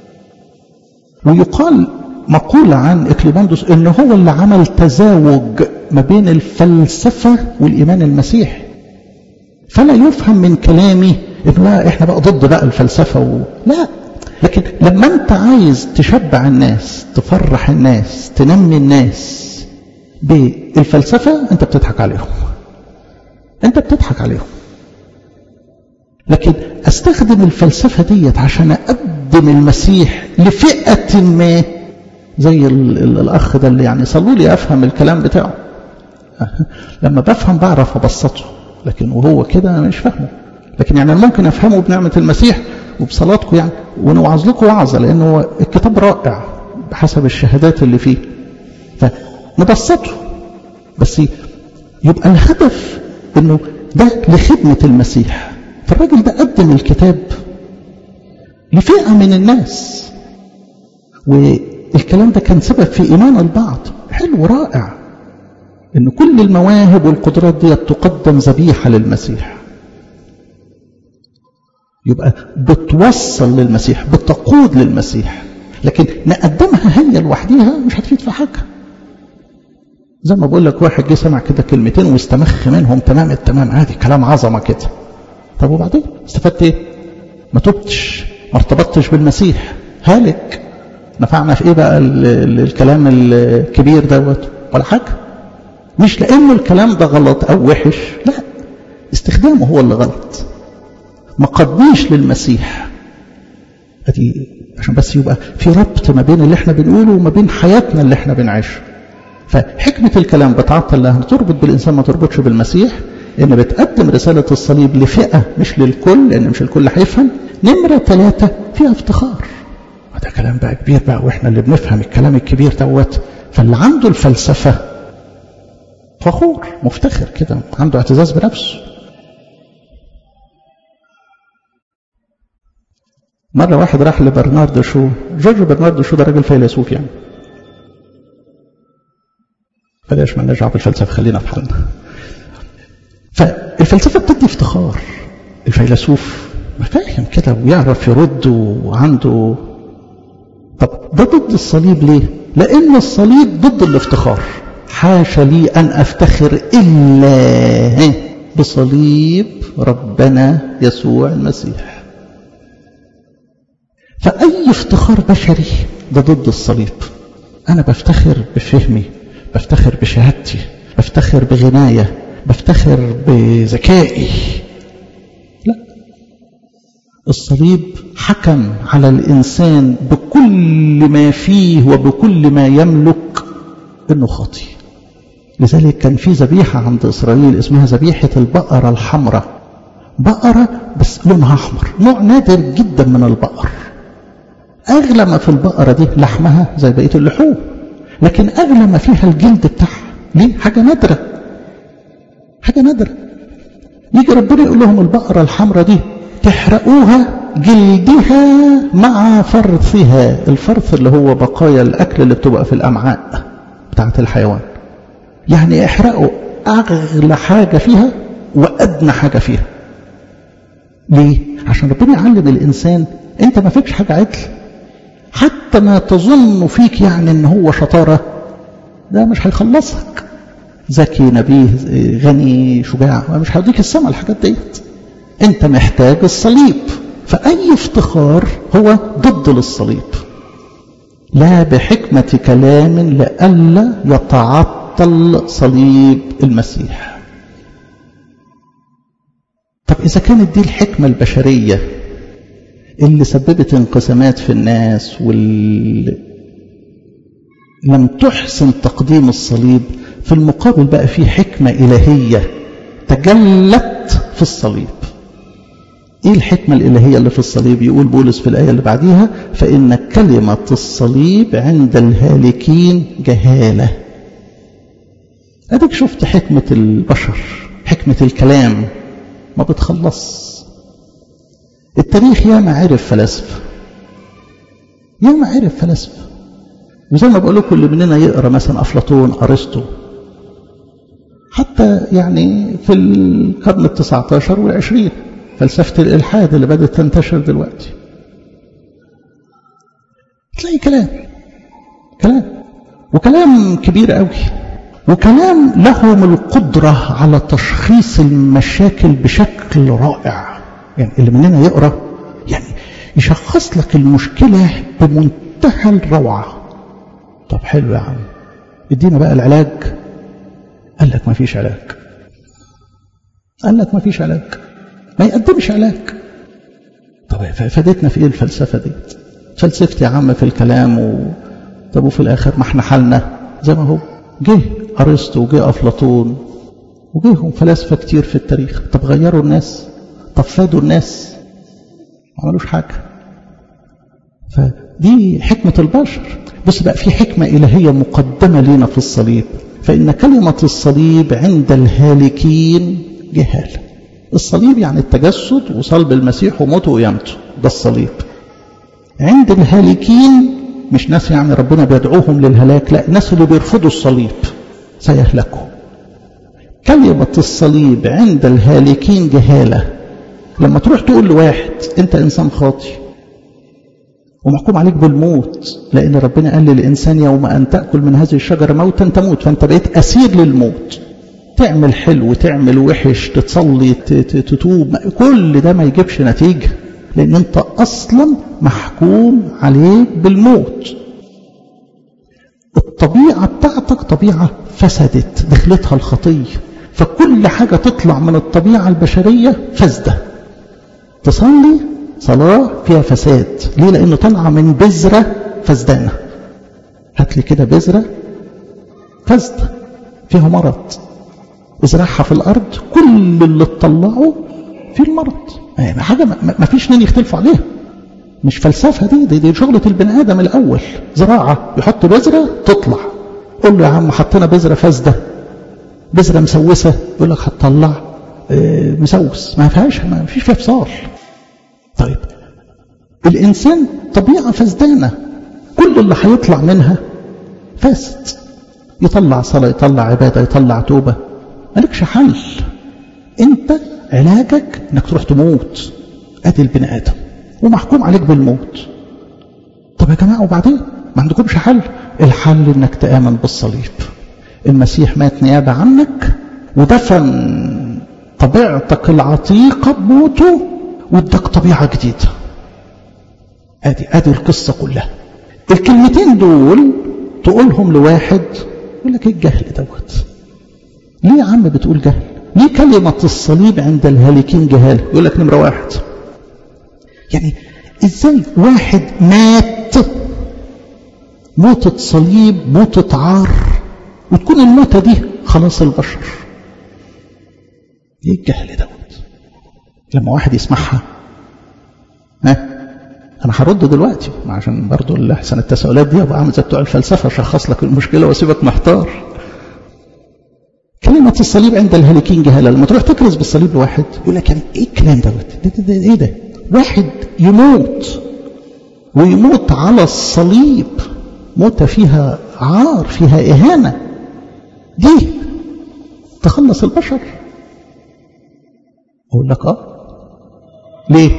ويقال مقولة عن إكليماندوس إن هو اللي عمل تزاوج ما بين الفلسفة والإيمان المسيحي فلا يفهم من كلامي إنه إحنا بقى ضد بقى الفلسفة و... لا لكن لما أنت عايز تشبع الناس تفرح الناس تنمي الناس بالفلسفة أنت بتضحك عليهم أنت بتضحك عليهم لكن أستخدم الفلسفة ديت عشان أقدم المسيح لفئة ما زي ال ال الأخ ده اللي يعني صلوا لي أفهم الكلام بتاعه لما بفهم بعرف أبسطه لكن وهو كده أنا مش فاهمه لكن يعني ممكن أفهمه بنعمة المسيح وبصلاتكم يعني ونوعظ لكم وعظة لأنه الكتاب رائع بحسب الشهادات اللي فيه فنبسطه بس يبقى الهدف انه ده لخدمة المسيح فالراجل ده قدم الكتاب لفئة من الناس والكلام ده كان سبب في إيمان البعض حلو رائع ان كل المواهب والقدرات دي تقدم ذبيحة للمسيح يبقى بتوصل للمسيح بتقود للمسيح لكن نقدمها هي لوحديها مش هتفيد في حاجة زي ما بقول لك واحد جه سمع كده كلمتين واستمخ منهم تمام التمام عادي كلام عظمة كده طب وبعدين استفدت ايه ما تبتش ما ارتبطتش بالمسيح هالك نفعنا في ايه بقى ال ال الكلام الكبير دوت ولا حاجة مش لانه الكلام ده غلط او وحش لا استخدامه هو اللي غلط ما قدنيش للمسيح ادي عشان بس يبقى في ربط ما بين اللي احنا بنقوله وما بين حياتنا اللي احنا بنعيشها فحكمة الكلام بتعطل لها تربط بالإنسان ما تربطش بالمسيح إن بتقدم رسالة الصليب لفئة مش للكل لأن مش الكل هيفهم نمرة ثلاثة فيها افتخار وده كلام بقى كبير بقى وإحنا اللي بنفهم الكلام الكبير دوت فاللي عنده الفلسفة فخور مفتخر كده عنده اعتزاز بنفسه مرة واحد راح لبرنارد شو جورج برنارد شو ده راجل فيلسوف يعني بلاش ما نرجع بالفلسفة خلينا في حالنا فالفلسفة بتدي افتخار الفيلسوف فاهم كده ويعرف يرد وعنده طب ده ضد الصليب ليه لأن الصليب ضد الافتخار حاشا لي أن أفتخر إلا بصليب ربنا يسوع المسيح فأي افتخار بشري ده ضد الصليب أنا بفتخر بفهمي بفتخر بشهادتي بفتخر بغناية بفتخر بذكائي لا الصليب حكم على الإنسان بكل ما فيه وبكل ما يملك إنه خاطي لذلك كان في ذبيحة عند إسرائيل اسمها ذبيحة البقرة الحمراء بقرة بس لونها أحمر نوع نادر جدا من البقر أغلى ما في البقرة دي لحمها زي بقية اللحوم لكن أغلى ما فيها الجلد بتاعها ليه؟ حاجة نادرة حاجة نادرة يجي ربنا يقول لهم البقرة الحمراء دي تحرقوها جلدها مع فرثها الفرث اللي هو بقايا الأكل اللي بتبقى في الأمعاء بتاعت الحيوان يعني احرقوا أغلى حاجة فيها وأدنى حاجة فيها ليه؟ عشان ربنا يعلم الإنسان أنت ما فيكش حاجة عدل حتى ما تظن فيك يعني ان هو شطارة ده مش هيخلصك ذكي نبيه غني شجاع مش هيديك السماء الحاجات ديت انت محتاج الصليب فأي افتخار هو ضد للصليب لا بحكمة كلام لئلا يتعطل صليب المسيح طب إذا كانت دي الحكمة البشرية اللي سببت انقسامات في الناس وال لم تحسن تقديم الصليب في المقابل بقى في حكمة إلهية تجلت في الصليب ايه الحكمة الإلهية اللي في الصليب يقول بولس في الآية اللي بعديها فإن كلمة الصليب عند الهالكين جهالة أديك شفت حكمة البشر حكمة الكلام ما بتخلص التاريخ ياما عرف فلاسفة ياما عرف فلاسفة وزي ما بقول لكم اللي مننا يقرا مثلا افلاطون ارسطو حتى يعني في القرن ال 19 والعشرين فلسفة الإلحاد اللي بدأت تنتشر دلوقتي تلاقي كلام كلام وكلام كبير قوي وكلام لهم القدرة على تشخيص المشاكل بشكل رائع يعني اللي مننا يقرأ يعني يشخص لك المشكلة بمنتهى الروعة طب حلو يا عم ادينا بقى العلاج قال لك ما فيش علاج قال لك ما فيش علاج ما يقدمش علاج طب فادتنا في ايه الفلسفة دي فلسفتي يا عم في الكلام و... طب وفي الاخر ما احنا حالنا زي ما هو جه ارسطو وجه افلاطون وجيهم فلاسفة كتير في التاريخ طب غيروا الناس طب فادوا الناس ما عملوش حاجة فدي حكمة البشر بص بقى في حكمة إلهية مقدمة لنا في الصليب فإن كلمة الصليب عند الهالكين جهالة الصليب يعني التجسد وصلب المسيح وموته وقيامته ده الصليب عند الهالكين مش ناس يعني ربنا بيدعوهم للهلاك لا الناس اللي بيرفضوا الصليب سيهلكوا كلمة الصليب عند الهالكين جهالة لما تروح تقول لواحد انت انسان خاطي ومحكوم عليك بالموت لان ربنا قال للانسان يوم ان تاكل من هذه الشجره موتا تموت فانت بقيت اسير للموت تعمل حلو تعمل وحش تتصلي تتوب كل ده ما يجيبش نتيجه لان انت اصلا محكوم عليك بالموت الطبيعه بتاعتك طبيعه فسدت دخلتها الخطيه فكل حاجه تطلع من الطبيعه البشريه فاسده تصلي صلاة فيها فساد ليه لأنه طالعة من بذرة فسدانة هات لي كده بذرة فسدة فيها مرض ازرعها في الأرض كل اللي تطلعه في المرض يعني حاجة ما فيش اثنين يختلفوا عليها مش فلسفة دي دي, دي شغلة البني آدم الأول زراعة يحط بذرة تطلع قول له يا عم حطينا بذرة فاسدة بذرة مسوسة يقول لك هتطلع مسوس ما فيهاش ما فيش فيها فصال طيب الإنسان طبيعة فسدانة كل اللي هيطلع منها فاسد يطلع صلاة يطلع عبادة يطلع توبة مالكش حل انت علاجك انك تروح تموت ادي البني ادم ومحكوم عليك بالموت طب يا جماعة وبعدين ما عندكمش حل الحل انك تآمن بالصليب المسيح مات نيابة عنك ودفن طبيعتك العتيقة بموته وادك طبيعة جديدة ادي ادي القصة كلها الكلمتين دول تقولهم لواحد يقول لك ايه الجهل دوت ليه يا عم بتقول جهل ليه كلمة الصليب عند الهالكين جهال يقول لك نمرة واحد يعني ازاي واحد مات موتة صليب موتة عار وتكون الموتة دي خلاص البشر ايه الجهل دوت لما واحد يسمعها ها انا هرد دلوقتي عشان برضو الاحسن التساؤلات دي ابقى عامل زي بتوع الفلسفه اشخص لك المشكله واسيبك محتار كلمة الصليب عند الهالكين جهالة لما تروح تكرز بالصليب لواحد يقول لك يعني ايه الكلام دوت ده, ده, ده, ايه ده واحد يموت ويموت على الصليب موتة فيها عار فيها إهانة دي تخلص البشر أقول لك آه ليه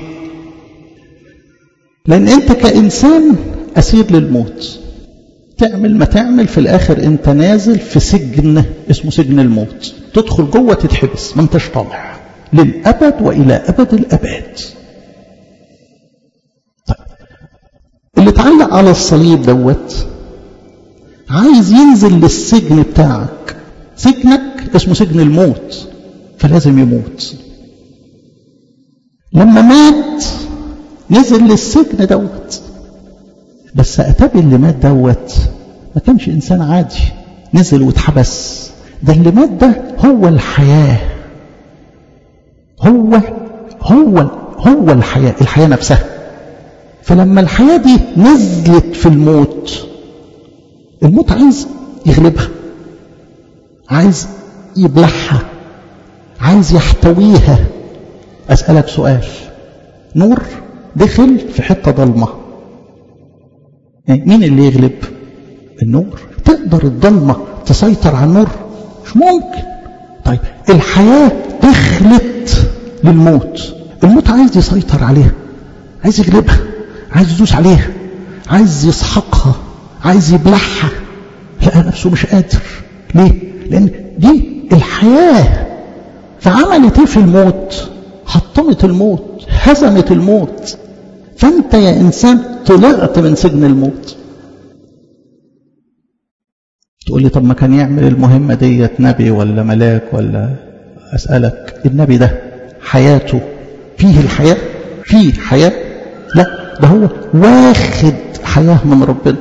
لأن أنت كإنسان أسير للموت تعمل ما تعمل في الآخر أنت نازل في سجن اسمه سجن الموت تدخل جوه تتحبس ما انتش طالع للأبد وإلى أبد الأبد طيب اللي اتعلق على الصليب دوت عايز ينزل للسجن بتاعك سجنك اسمه سجن الموت فلازم يموت لما مات نزل للسجن دوت بس أتابي اللي مات دوت ما كانش إنسان عادي نزل واتحبس ده اللي مات ده هو الحياة هو هو هو الحياة الحياة نفسها فلما الحياة دي نزلت في الموت الموت عايز يغلبها عايز يبلعها عايز يحتويها أسألك سؤال نور دخل في حتة ضلمة يعني مين اللي يغلب النور تقدر الضلمة تسيطر على النور مش ممكن طيب الحياة دخلت للموت الموت عايز يسيطر عليها عايز يغلبها عايز يدوس عليها عايز يسحقها عايز يبلعها لقى نفسه مش قادر ليه لان دي الحياة فعملت ايه في الموت حطمت الموت هزمت الموت فانت يا انسان طلعت من سجن الموت تقول لي طب ما كان يعمل المهمة ديت نبي ولا ملاك ولا أسألك النبي ده حياته فيه الحياة فيه حياة لا ده هو واخد حياة من ربنا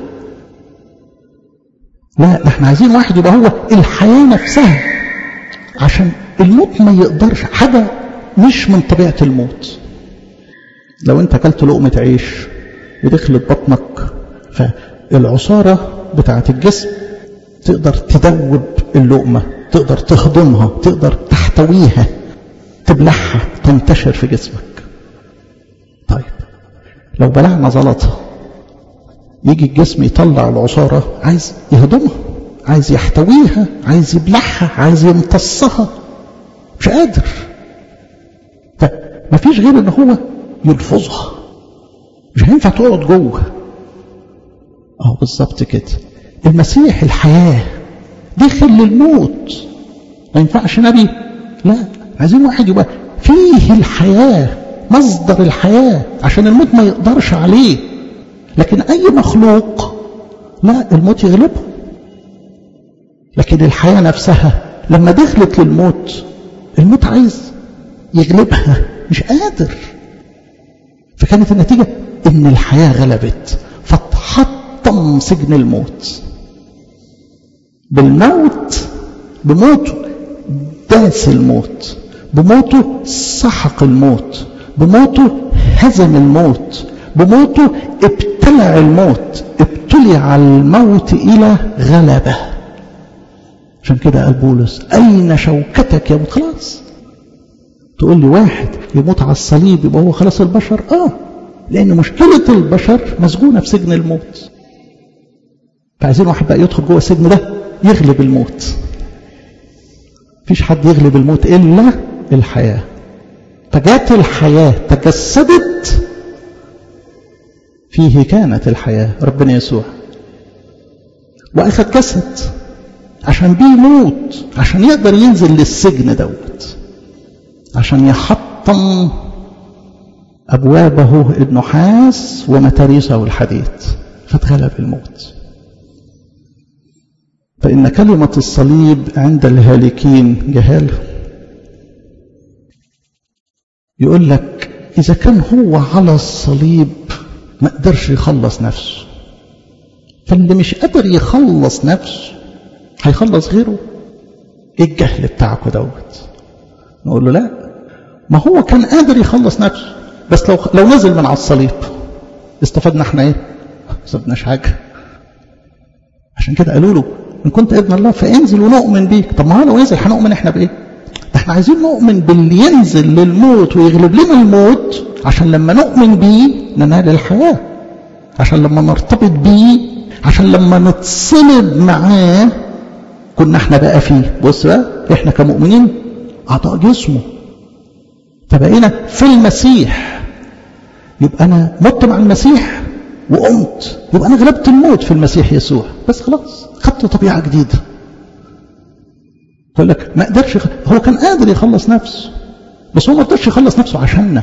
لا ده احنا عايزين واحد يبقى هو الحياة نفسها عشان الموت ما يقدرش حاجة مش من طبيعة الموت لو انت اكلت لقمة عيش ودخلت بطنك فالعصارة بتاعة الجسم تقدر تدوب اللقمة تقدر تهضمها تقدر تحتويها تبلعها تنتشر في جسمك طيب لو بلعنا زلطة يجي الجسم يطلع العصارة عايز يهضمها عايز يحتويها عايز يبلعها عايز يمتصها مش قادر فمفيش غير ان هو يلفظها مش هينفع تقعد جوه اه بالظبط كده المسيح الحياة دخل للموت ما ينفعش نبي لا عايزين واحد يبقى فيه الحياة مصدر الحياة عشان الموت ما يقدرش عليه لكن أي مخلوق لا الموت يغلبه لكن الحياة نفسها لما دخلت للموت الموت عايز يغلبها مش قادر فكانت النتيجة ان الحياة غلبت فتحطم سجن الموت بالموت بموته داس الموت بموته سحق الموت بموته هزم الموت بموته ابتلع الموت ابتلع الموت إلى غلبة عشان كده قال بولس أين شوكتك يا موت خلاص تقول لي واحد يموت على الصليب يبقى هو خلاص البشر اه لأن مشكلة البشر مسجونة في سجن الموت فعايزين واحد بقى يدخل جوه السجن ده يغلب الموت مفيش حد يغلب الموت إلا الحياة فجات الحياة تجسدت فيه كانت الحياة ربنا يسوع وأخذ جسد عشان بيه يموت عشان يقدر ينزل للسجن دوت عشان يحطم أبوابه النحاس ومتاريسه الحديد فاتغلب الموت فإن كلمة الصليب عند الهالكين جهالة يقول لك إذا كان هو على الصليب ما قدرش يخلص نفسه فاللي مش قادر يخلص نفسه هيخلص غيره ايه الجهل بتاعكوا دوت نقول له لا ما هو كان قادر يخلص نفسه بس لو لو نزل من على الصليب استفدنا احنا ايه ما استفدناش حاجه عشان كده قالوا له ان كنت ابن الله فانزل ونؤمن بيك طب ما هو لو نزل هنؤمن احنا بايه ده احنا عايزين نؤمن باللي ينزل للموت ويغلب لنا الموت عشان لما نؤمن بيه ننال الحياه عشان لما نرتبط بيه عشان لما نتصلب معاه كنا احنا بقى فيه بص بقى احنا كمؤمنين اعضاء جسمه فبقينا في المسيح يبقى انا مت مع المسيح وقمت يبقى انا غلبت الموت في المسيح يسوع بس خلاص خدت طبيعه جديده يقول لك ما قدرش يخ... هو كان قادر يخلص نفسه بس هو ما قدرش يخلص نفسه عشاننا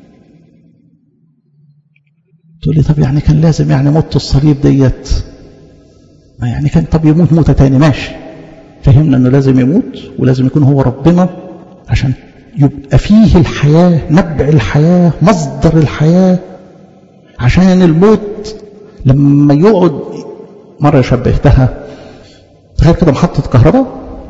تقول لي طب يعني كان لازم يعني موت الصليب ديت ما يعني كان طب يموت موتة تاني ماشي فهمنا انه لازم يموت ولازم يكون هو ربنا عشان يبقى فيه الحياة نبع الحياة مصدر الحياة عشان الموت لما يقعد مرة شبهتها تخيل كده محطة كهرباء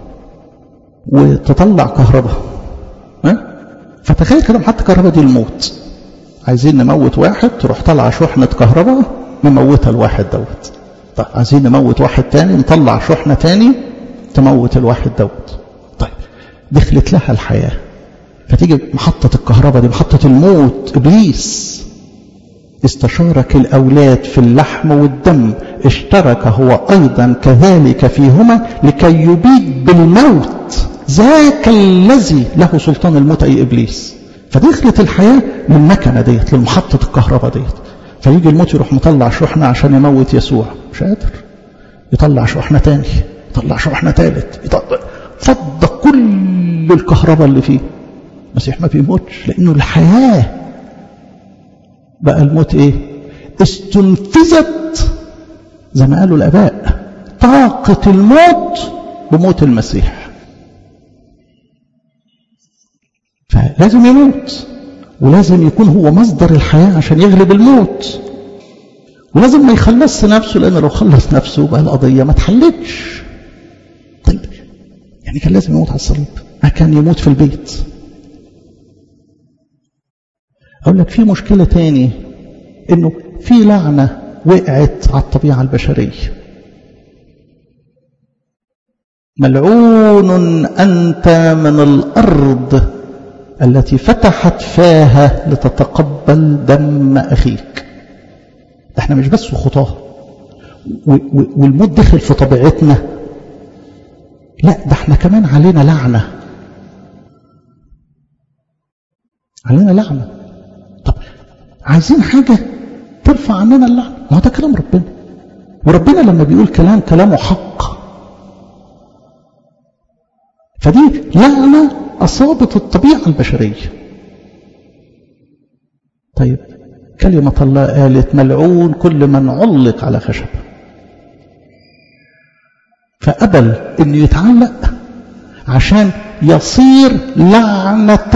وتطلع كهرباء ها فتخيل كده محطة كهرباء دي الموت عايزين نموت واحد تروح طالعة شحنة كهرباء مموتها الواحد دوت طيب عايزين نموت واحد تاني نطلع شحنة تاني تموت الواحد دوت طيب دخلت لها الحياة فتيجي محطة الكهرباء دي محطة الموت إبليس استشارك الأولاد في اللحم والدم اشترك هو أيضا كذلك فيهما لكي يبيد بالموت ذاك الذي له سلطان الموت أي إبليس فدخلت الحياة للمكنة ديت لمحطة الكهرباء ديت فيجي الموت يروح مطلع شحنة عشان يموت يسوع مش قادر يطلع شحنة تاني يطلع شحنة تالت يطلع فض كل الكهرباء اللي فيه المسيح ما بيموتش لأنه الحياة بقى الموت ايه استنفذت زي ما قالوا الاباء طاقة الموت بموت المسيح فلازم يموت ولازم يكون هو مصدر الحياة عشان يغلب الموت ولازم ما يخلصش نفسه لأن لو خلص نفسه بقى القضية ما اتحلتش طيب يعني كان لازم يموت على الصليب ما كان يموت في البيت أقول لك في مشكلة تاني إنه في لعنة وقعت على الطبيعة البشرية ملعون أنت من الأرض التي فتحت فاها لتتقبل دم أخيك ده احنا مش بس خطاه والموت دخل في طبيعتنا لا ده احنا كمان علينا لعنة علينا لعنة طب عايزين حاجة ترفع عننا اللعنة ما هو ده كلام ربنا وربنا لما بيقول كلام كلامه حق فدي لعنة أصابت الطبيعة البشرية طيب كلمة الله قالت ملعون كل من علق على خشب فقبل انه يتعلق عشان يصير لعنة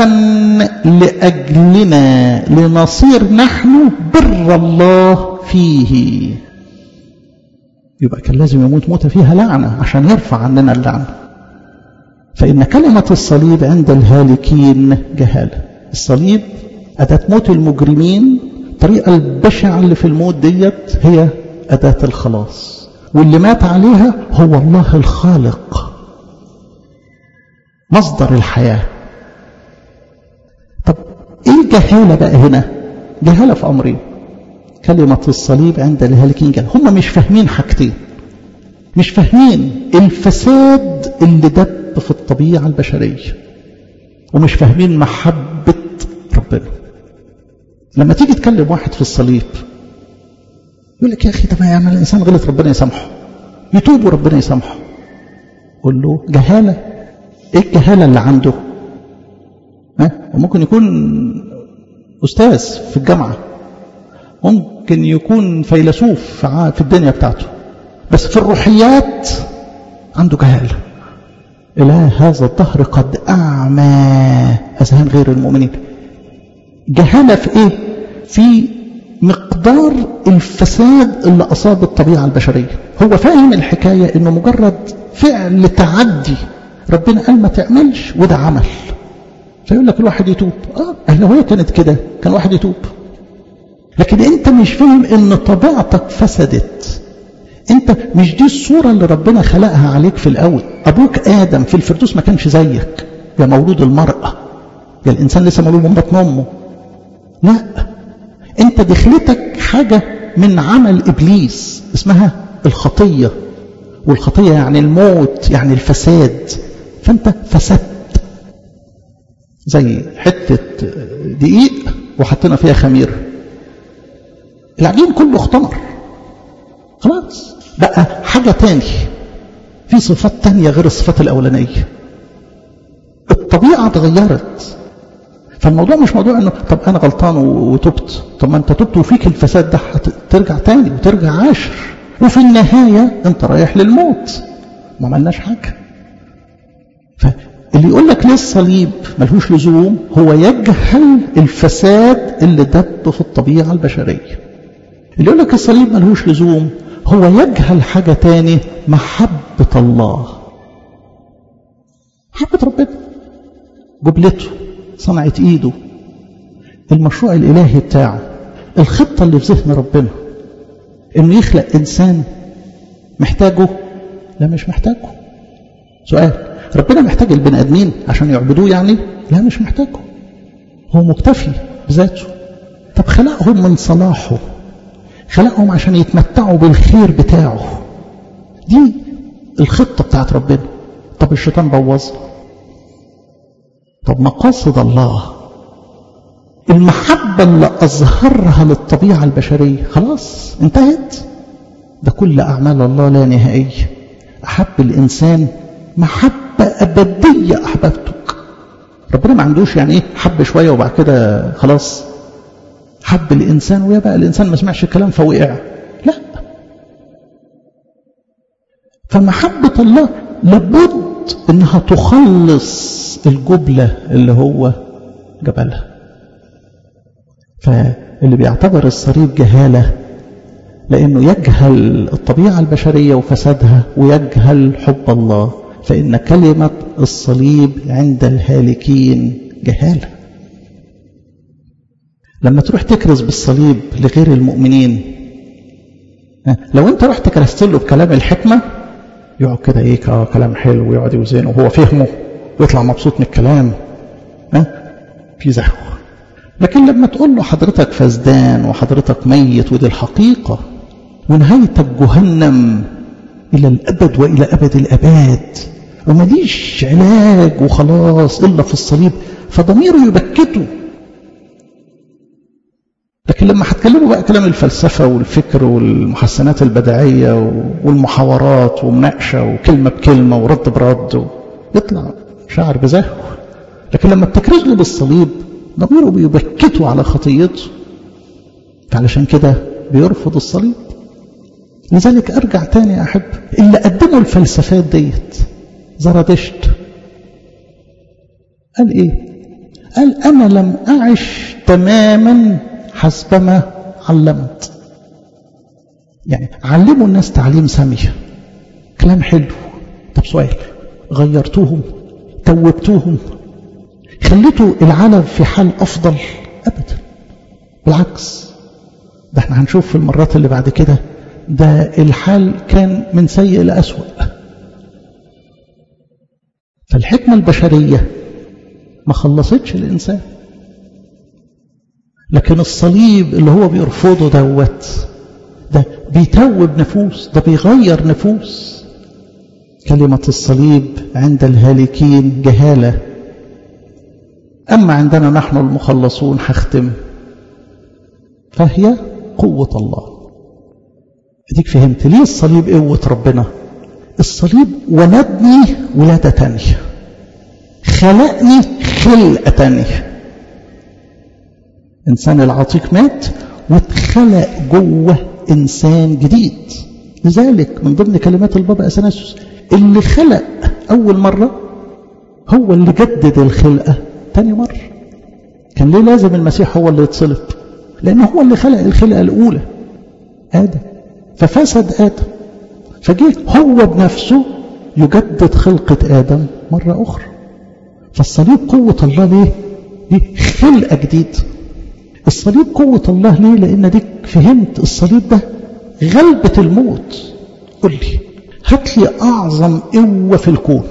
لأجلنا لنصير نحن بر الله فيه يبقى كان لازم يموت موتة فيها لعنة عشان يرفع عننا اللعنة فإن كلمة الصليب عند الهالكين جهالة الصليب أداة موت المجرمين الطريقة البشعة اللي في الموت ديت هي أداة الخلاص واللي مات عليها هو الله الخالق مصدر الحياة طب ايه الجهالة بقى هنا جهالة في أمرين كلمة الصليب عند الهالكين جهالة هم مش فاهمين حاجتين مش فاهمين الفساد اللي دب في الطبيعة البشرية ومش فاهمين محبة ربنا لما تيجي تكلم واحد في الصليب يقول لك يا أخي طب يا عم الإنسان غلط ربنا يسامحه يتوب وربنا يسامحه قول له جهالة إيه الجهالة اللي عنده ها وممكن يكون أستاذ في الجامعة ممكن يكون فيلسوف في الدنيا بتاعته بس في الروحيات عنده جهالة إله هذا الدهر قد أعمى أذهان غير المؤمنين جهالة في إيه؟ في مقدار الفساد اللي أصاب الطبيعة البشرية هو فاهم الحكاية إنه مجرد فعل تعدي ربنا قال ما تعملش وده عمل فيقول لك الواحد يتوب اه لو هي كانت كده كان الواحد يتوب لكن انت مش فاهم ان طبيعتك فسدت انت مش دي الصورة اللي ربنا خلقها عليك في الاول ابوك ادم في الفردوس ما كانش زيك يا مولود المرأة يا الانسان لسه مولود من بطن امه لا انت دخلتك حاجة من عمل ابليس اسمها الخطية والخطية يعني الموت يعني الفساد فانت فسدت زي حتة دقيق وحطينا فيها خميرة العجين كله اختمر خلاص بقى حاجة تاني في صفات تانية غير الصفات الأولانية الطبيعة اتغيرت فالموضوع مش موضوع انه طب انا غلطان وتبت طب ما انت تبت وفيك الفساد ده ترجع تاني وترجع عاشر وفي النهاية انت رايح للموت ما عملناش حاجة فاللي يقول لك ليه الصليب ملهوش لزوم هو يجهل الفساد اللي دب في الطبيعة البشرية اللي يقول لك الصليب ملهوش لزوم هو يجهل حاجة تاني محبة الله محبة ربنا جبلته صنعة ايده المشروع الالهي بتاعه الخطة اللي في ذهن ربنا انه يخلق انسان محتاجه لا مش محتاجه سؤال ربنا محتاج البني ادمين عشان يعبدوه يعني لا مش محتاجه هو مكتفي بذاته طب خلقهم من صلاحه خلقهم عشان يتمتعوا بالخير بتاعه دي الخطة بتاعت ربنا طب الشيطان بوظها طب مقاصد الله المحبة اللي أظهرها للطبيعة البشرية خلاص انتهت ده كل أعمال الله لا نهائية أحب الإنسان محبة أبدية أحببتك ربنا ما عندوش يعني إيه حب شوية وبعد كده خلاص حب الإنسان ويا بقى الإنسان ما سمعش الكلام فوقع لا فمحبة الله لابد إنها تخلص الجبلة اللي هو جبلها فاللي بيعتبر الصليب جهالة لأنه يجهل الطبيعة البشرية وفسادها ويجهل حب الله فإن كلمة الصليب عند الهالكين جهالة لما تروح تكرز بالصليب لغير المؤمنين لو انت رحت كرست له بكلام الحكمة يقعد كده ايه كلام حلو ويقعد يوزنه وهو فهمه ويطلع مبسوط من الكلام ها في زهو لكن لما تقول له حضرتك فسدان وحضرتك ميت ودي الحقيقة ونهايتك جهنم إلى الأبد وإلى أبد الأباد ومليش علاج وخلاص إلا في الصليب فضميره يبكته لكن لما هتكلموا بقى كلام الفلسفة والفكر والمحسنات البدعية والمحاورات ومناقشة وكلمة بكلمة ورد برد يطلع شعر بزهو لكن لما بتكرز له بالصليب ضميره بيبكته على خطيته فعلشان كده بيرفض الصليب لذلك ارجع تاني يا احب اللي قدموا الفلسفات ديت زرادشت قال ايه قال انا لم اعش تماما حسبما علمت يعني علموا الناس تعليم سامي كلام حلو طب سؤال غيرتوهم توبتوهم خليتوا العالم في حال أفضل أبدا بالعكس ده احنا هنشوف في المرات اللي بعد كده ده الحال كان من سيء لأسوأ فالحكمة البشرية ما خلصتش الإنسان لكن الصليب اللي هو بيرفضه دوت ده بيتوب نفوس ده بيغير نفوس كلمة الصليب عند الهالكين جهالة أما عندنا نحن المخلصون هختم فهي قوة الله اديك فهمت ليه الصليب قوة ربنا الصليب ولدني ولادة تانية خلقني خلقة تانية إنسان العتيق مات واتخلق جوه إنسان جديد لذلك من ضمن كلمات البابا أثناسيوس اللي خلق أول مرة هو اللي جدد الخلقة تاني مرة كان ليه لازم المسيح هو اللي يتصلب لأنه هو اللي خلق الخلقة الأولى آدم ففسد آدم فجه هو بنفسه يجدد خلقة آدم مرة أخرى فالصليب قوة الله ليه؟ دي خلقة جديدة الصليب قوة الله ليه؟ لأن ديك فهمت الصليب ده غلبة الموت قل لي هات لي أعظم قوة في الكون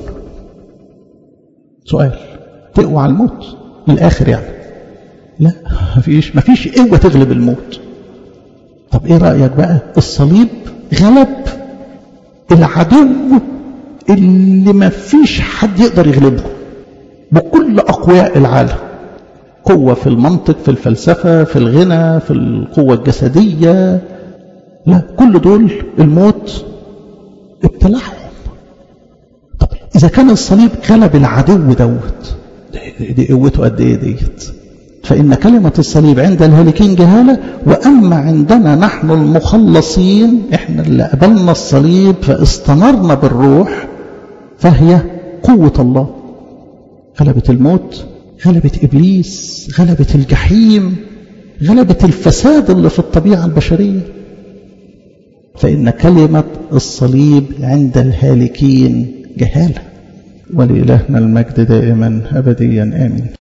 سؤال تقوى على الموت من الآخر يعني لا مفيش مفيش قوة تغلب الموت طب ايه رأيك بقى الصليب غلب العدو اللي مفيش حد يقدر يغلبه بكل أقوياء العالم قوة في المنطق في الفلسفة في الغنى في القوة الجسدية لا كل دول الموت ابتلعهم طب إذا كان الصليب غلب العدو دوت دي قوته قد ايه ديت فإن كلمة الصليب عند الهالكين جهالة وأما عندنا نحن المخلصين إحنا اللي قبلنا الصليب فاستمرنا بالروح فهي قوة الله غلبت الموت غلبت إبليس غلبت الجحيم غلبت الفساد اللي في الطبيعة البشرية فإن كلمة الصليب عند الهالكين جهالة ولإلهنا المجد دائما أبديا آمين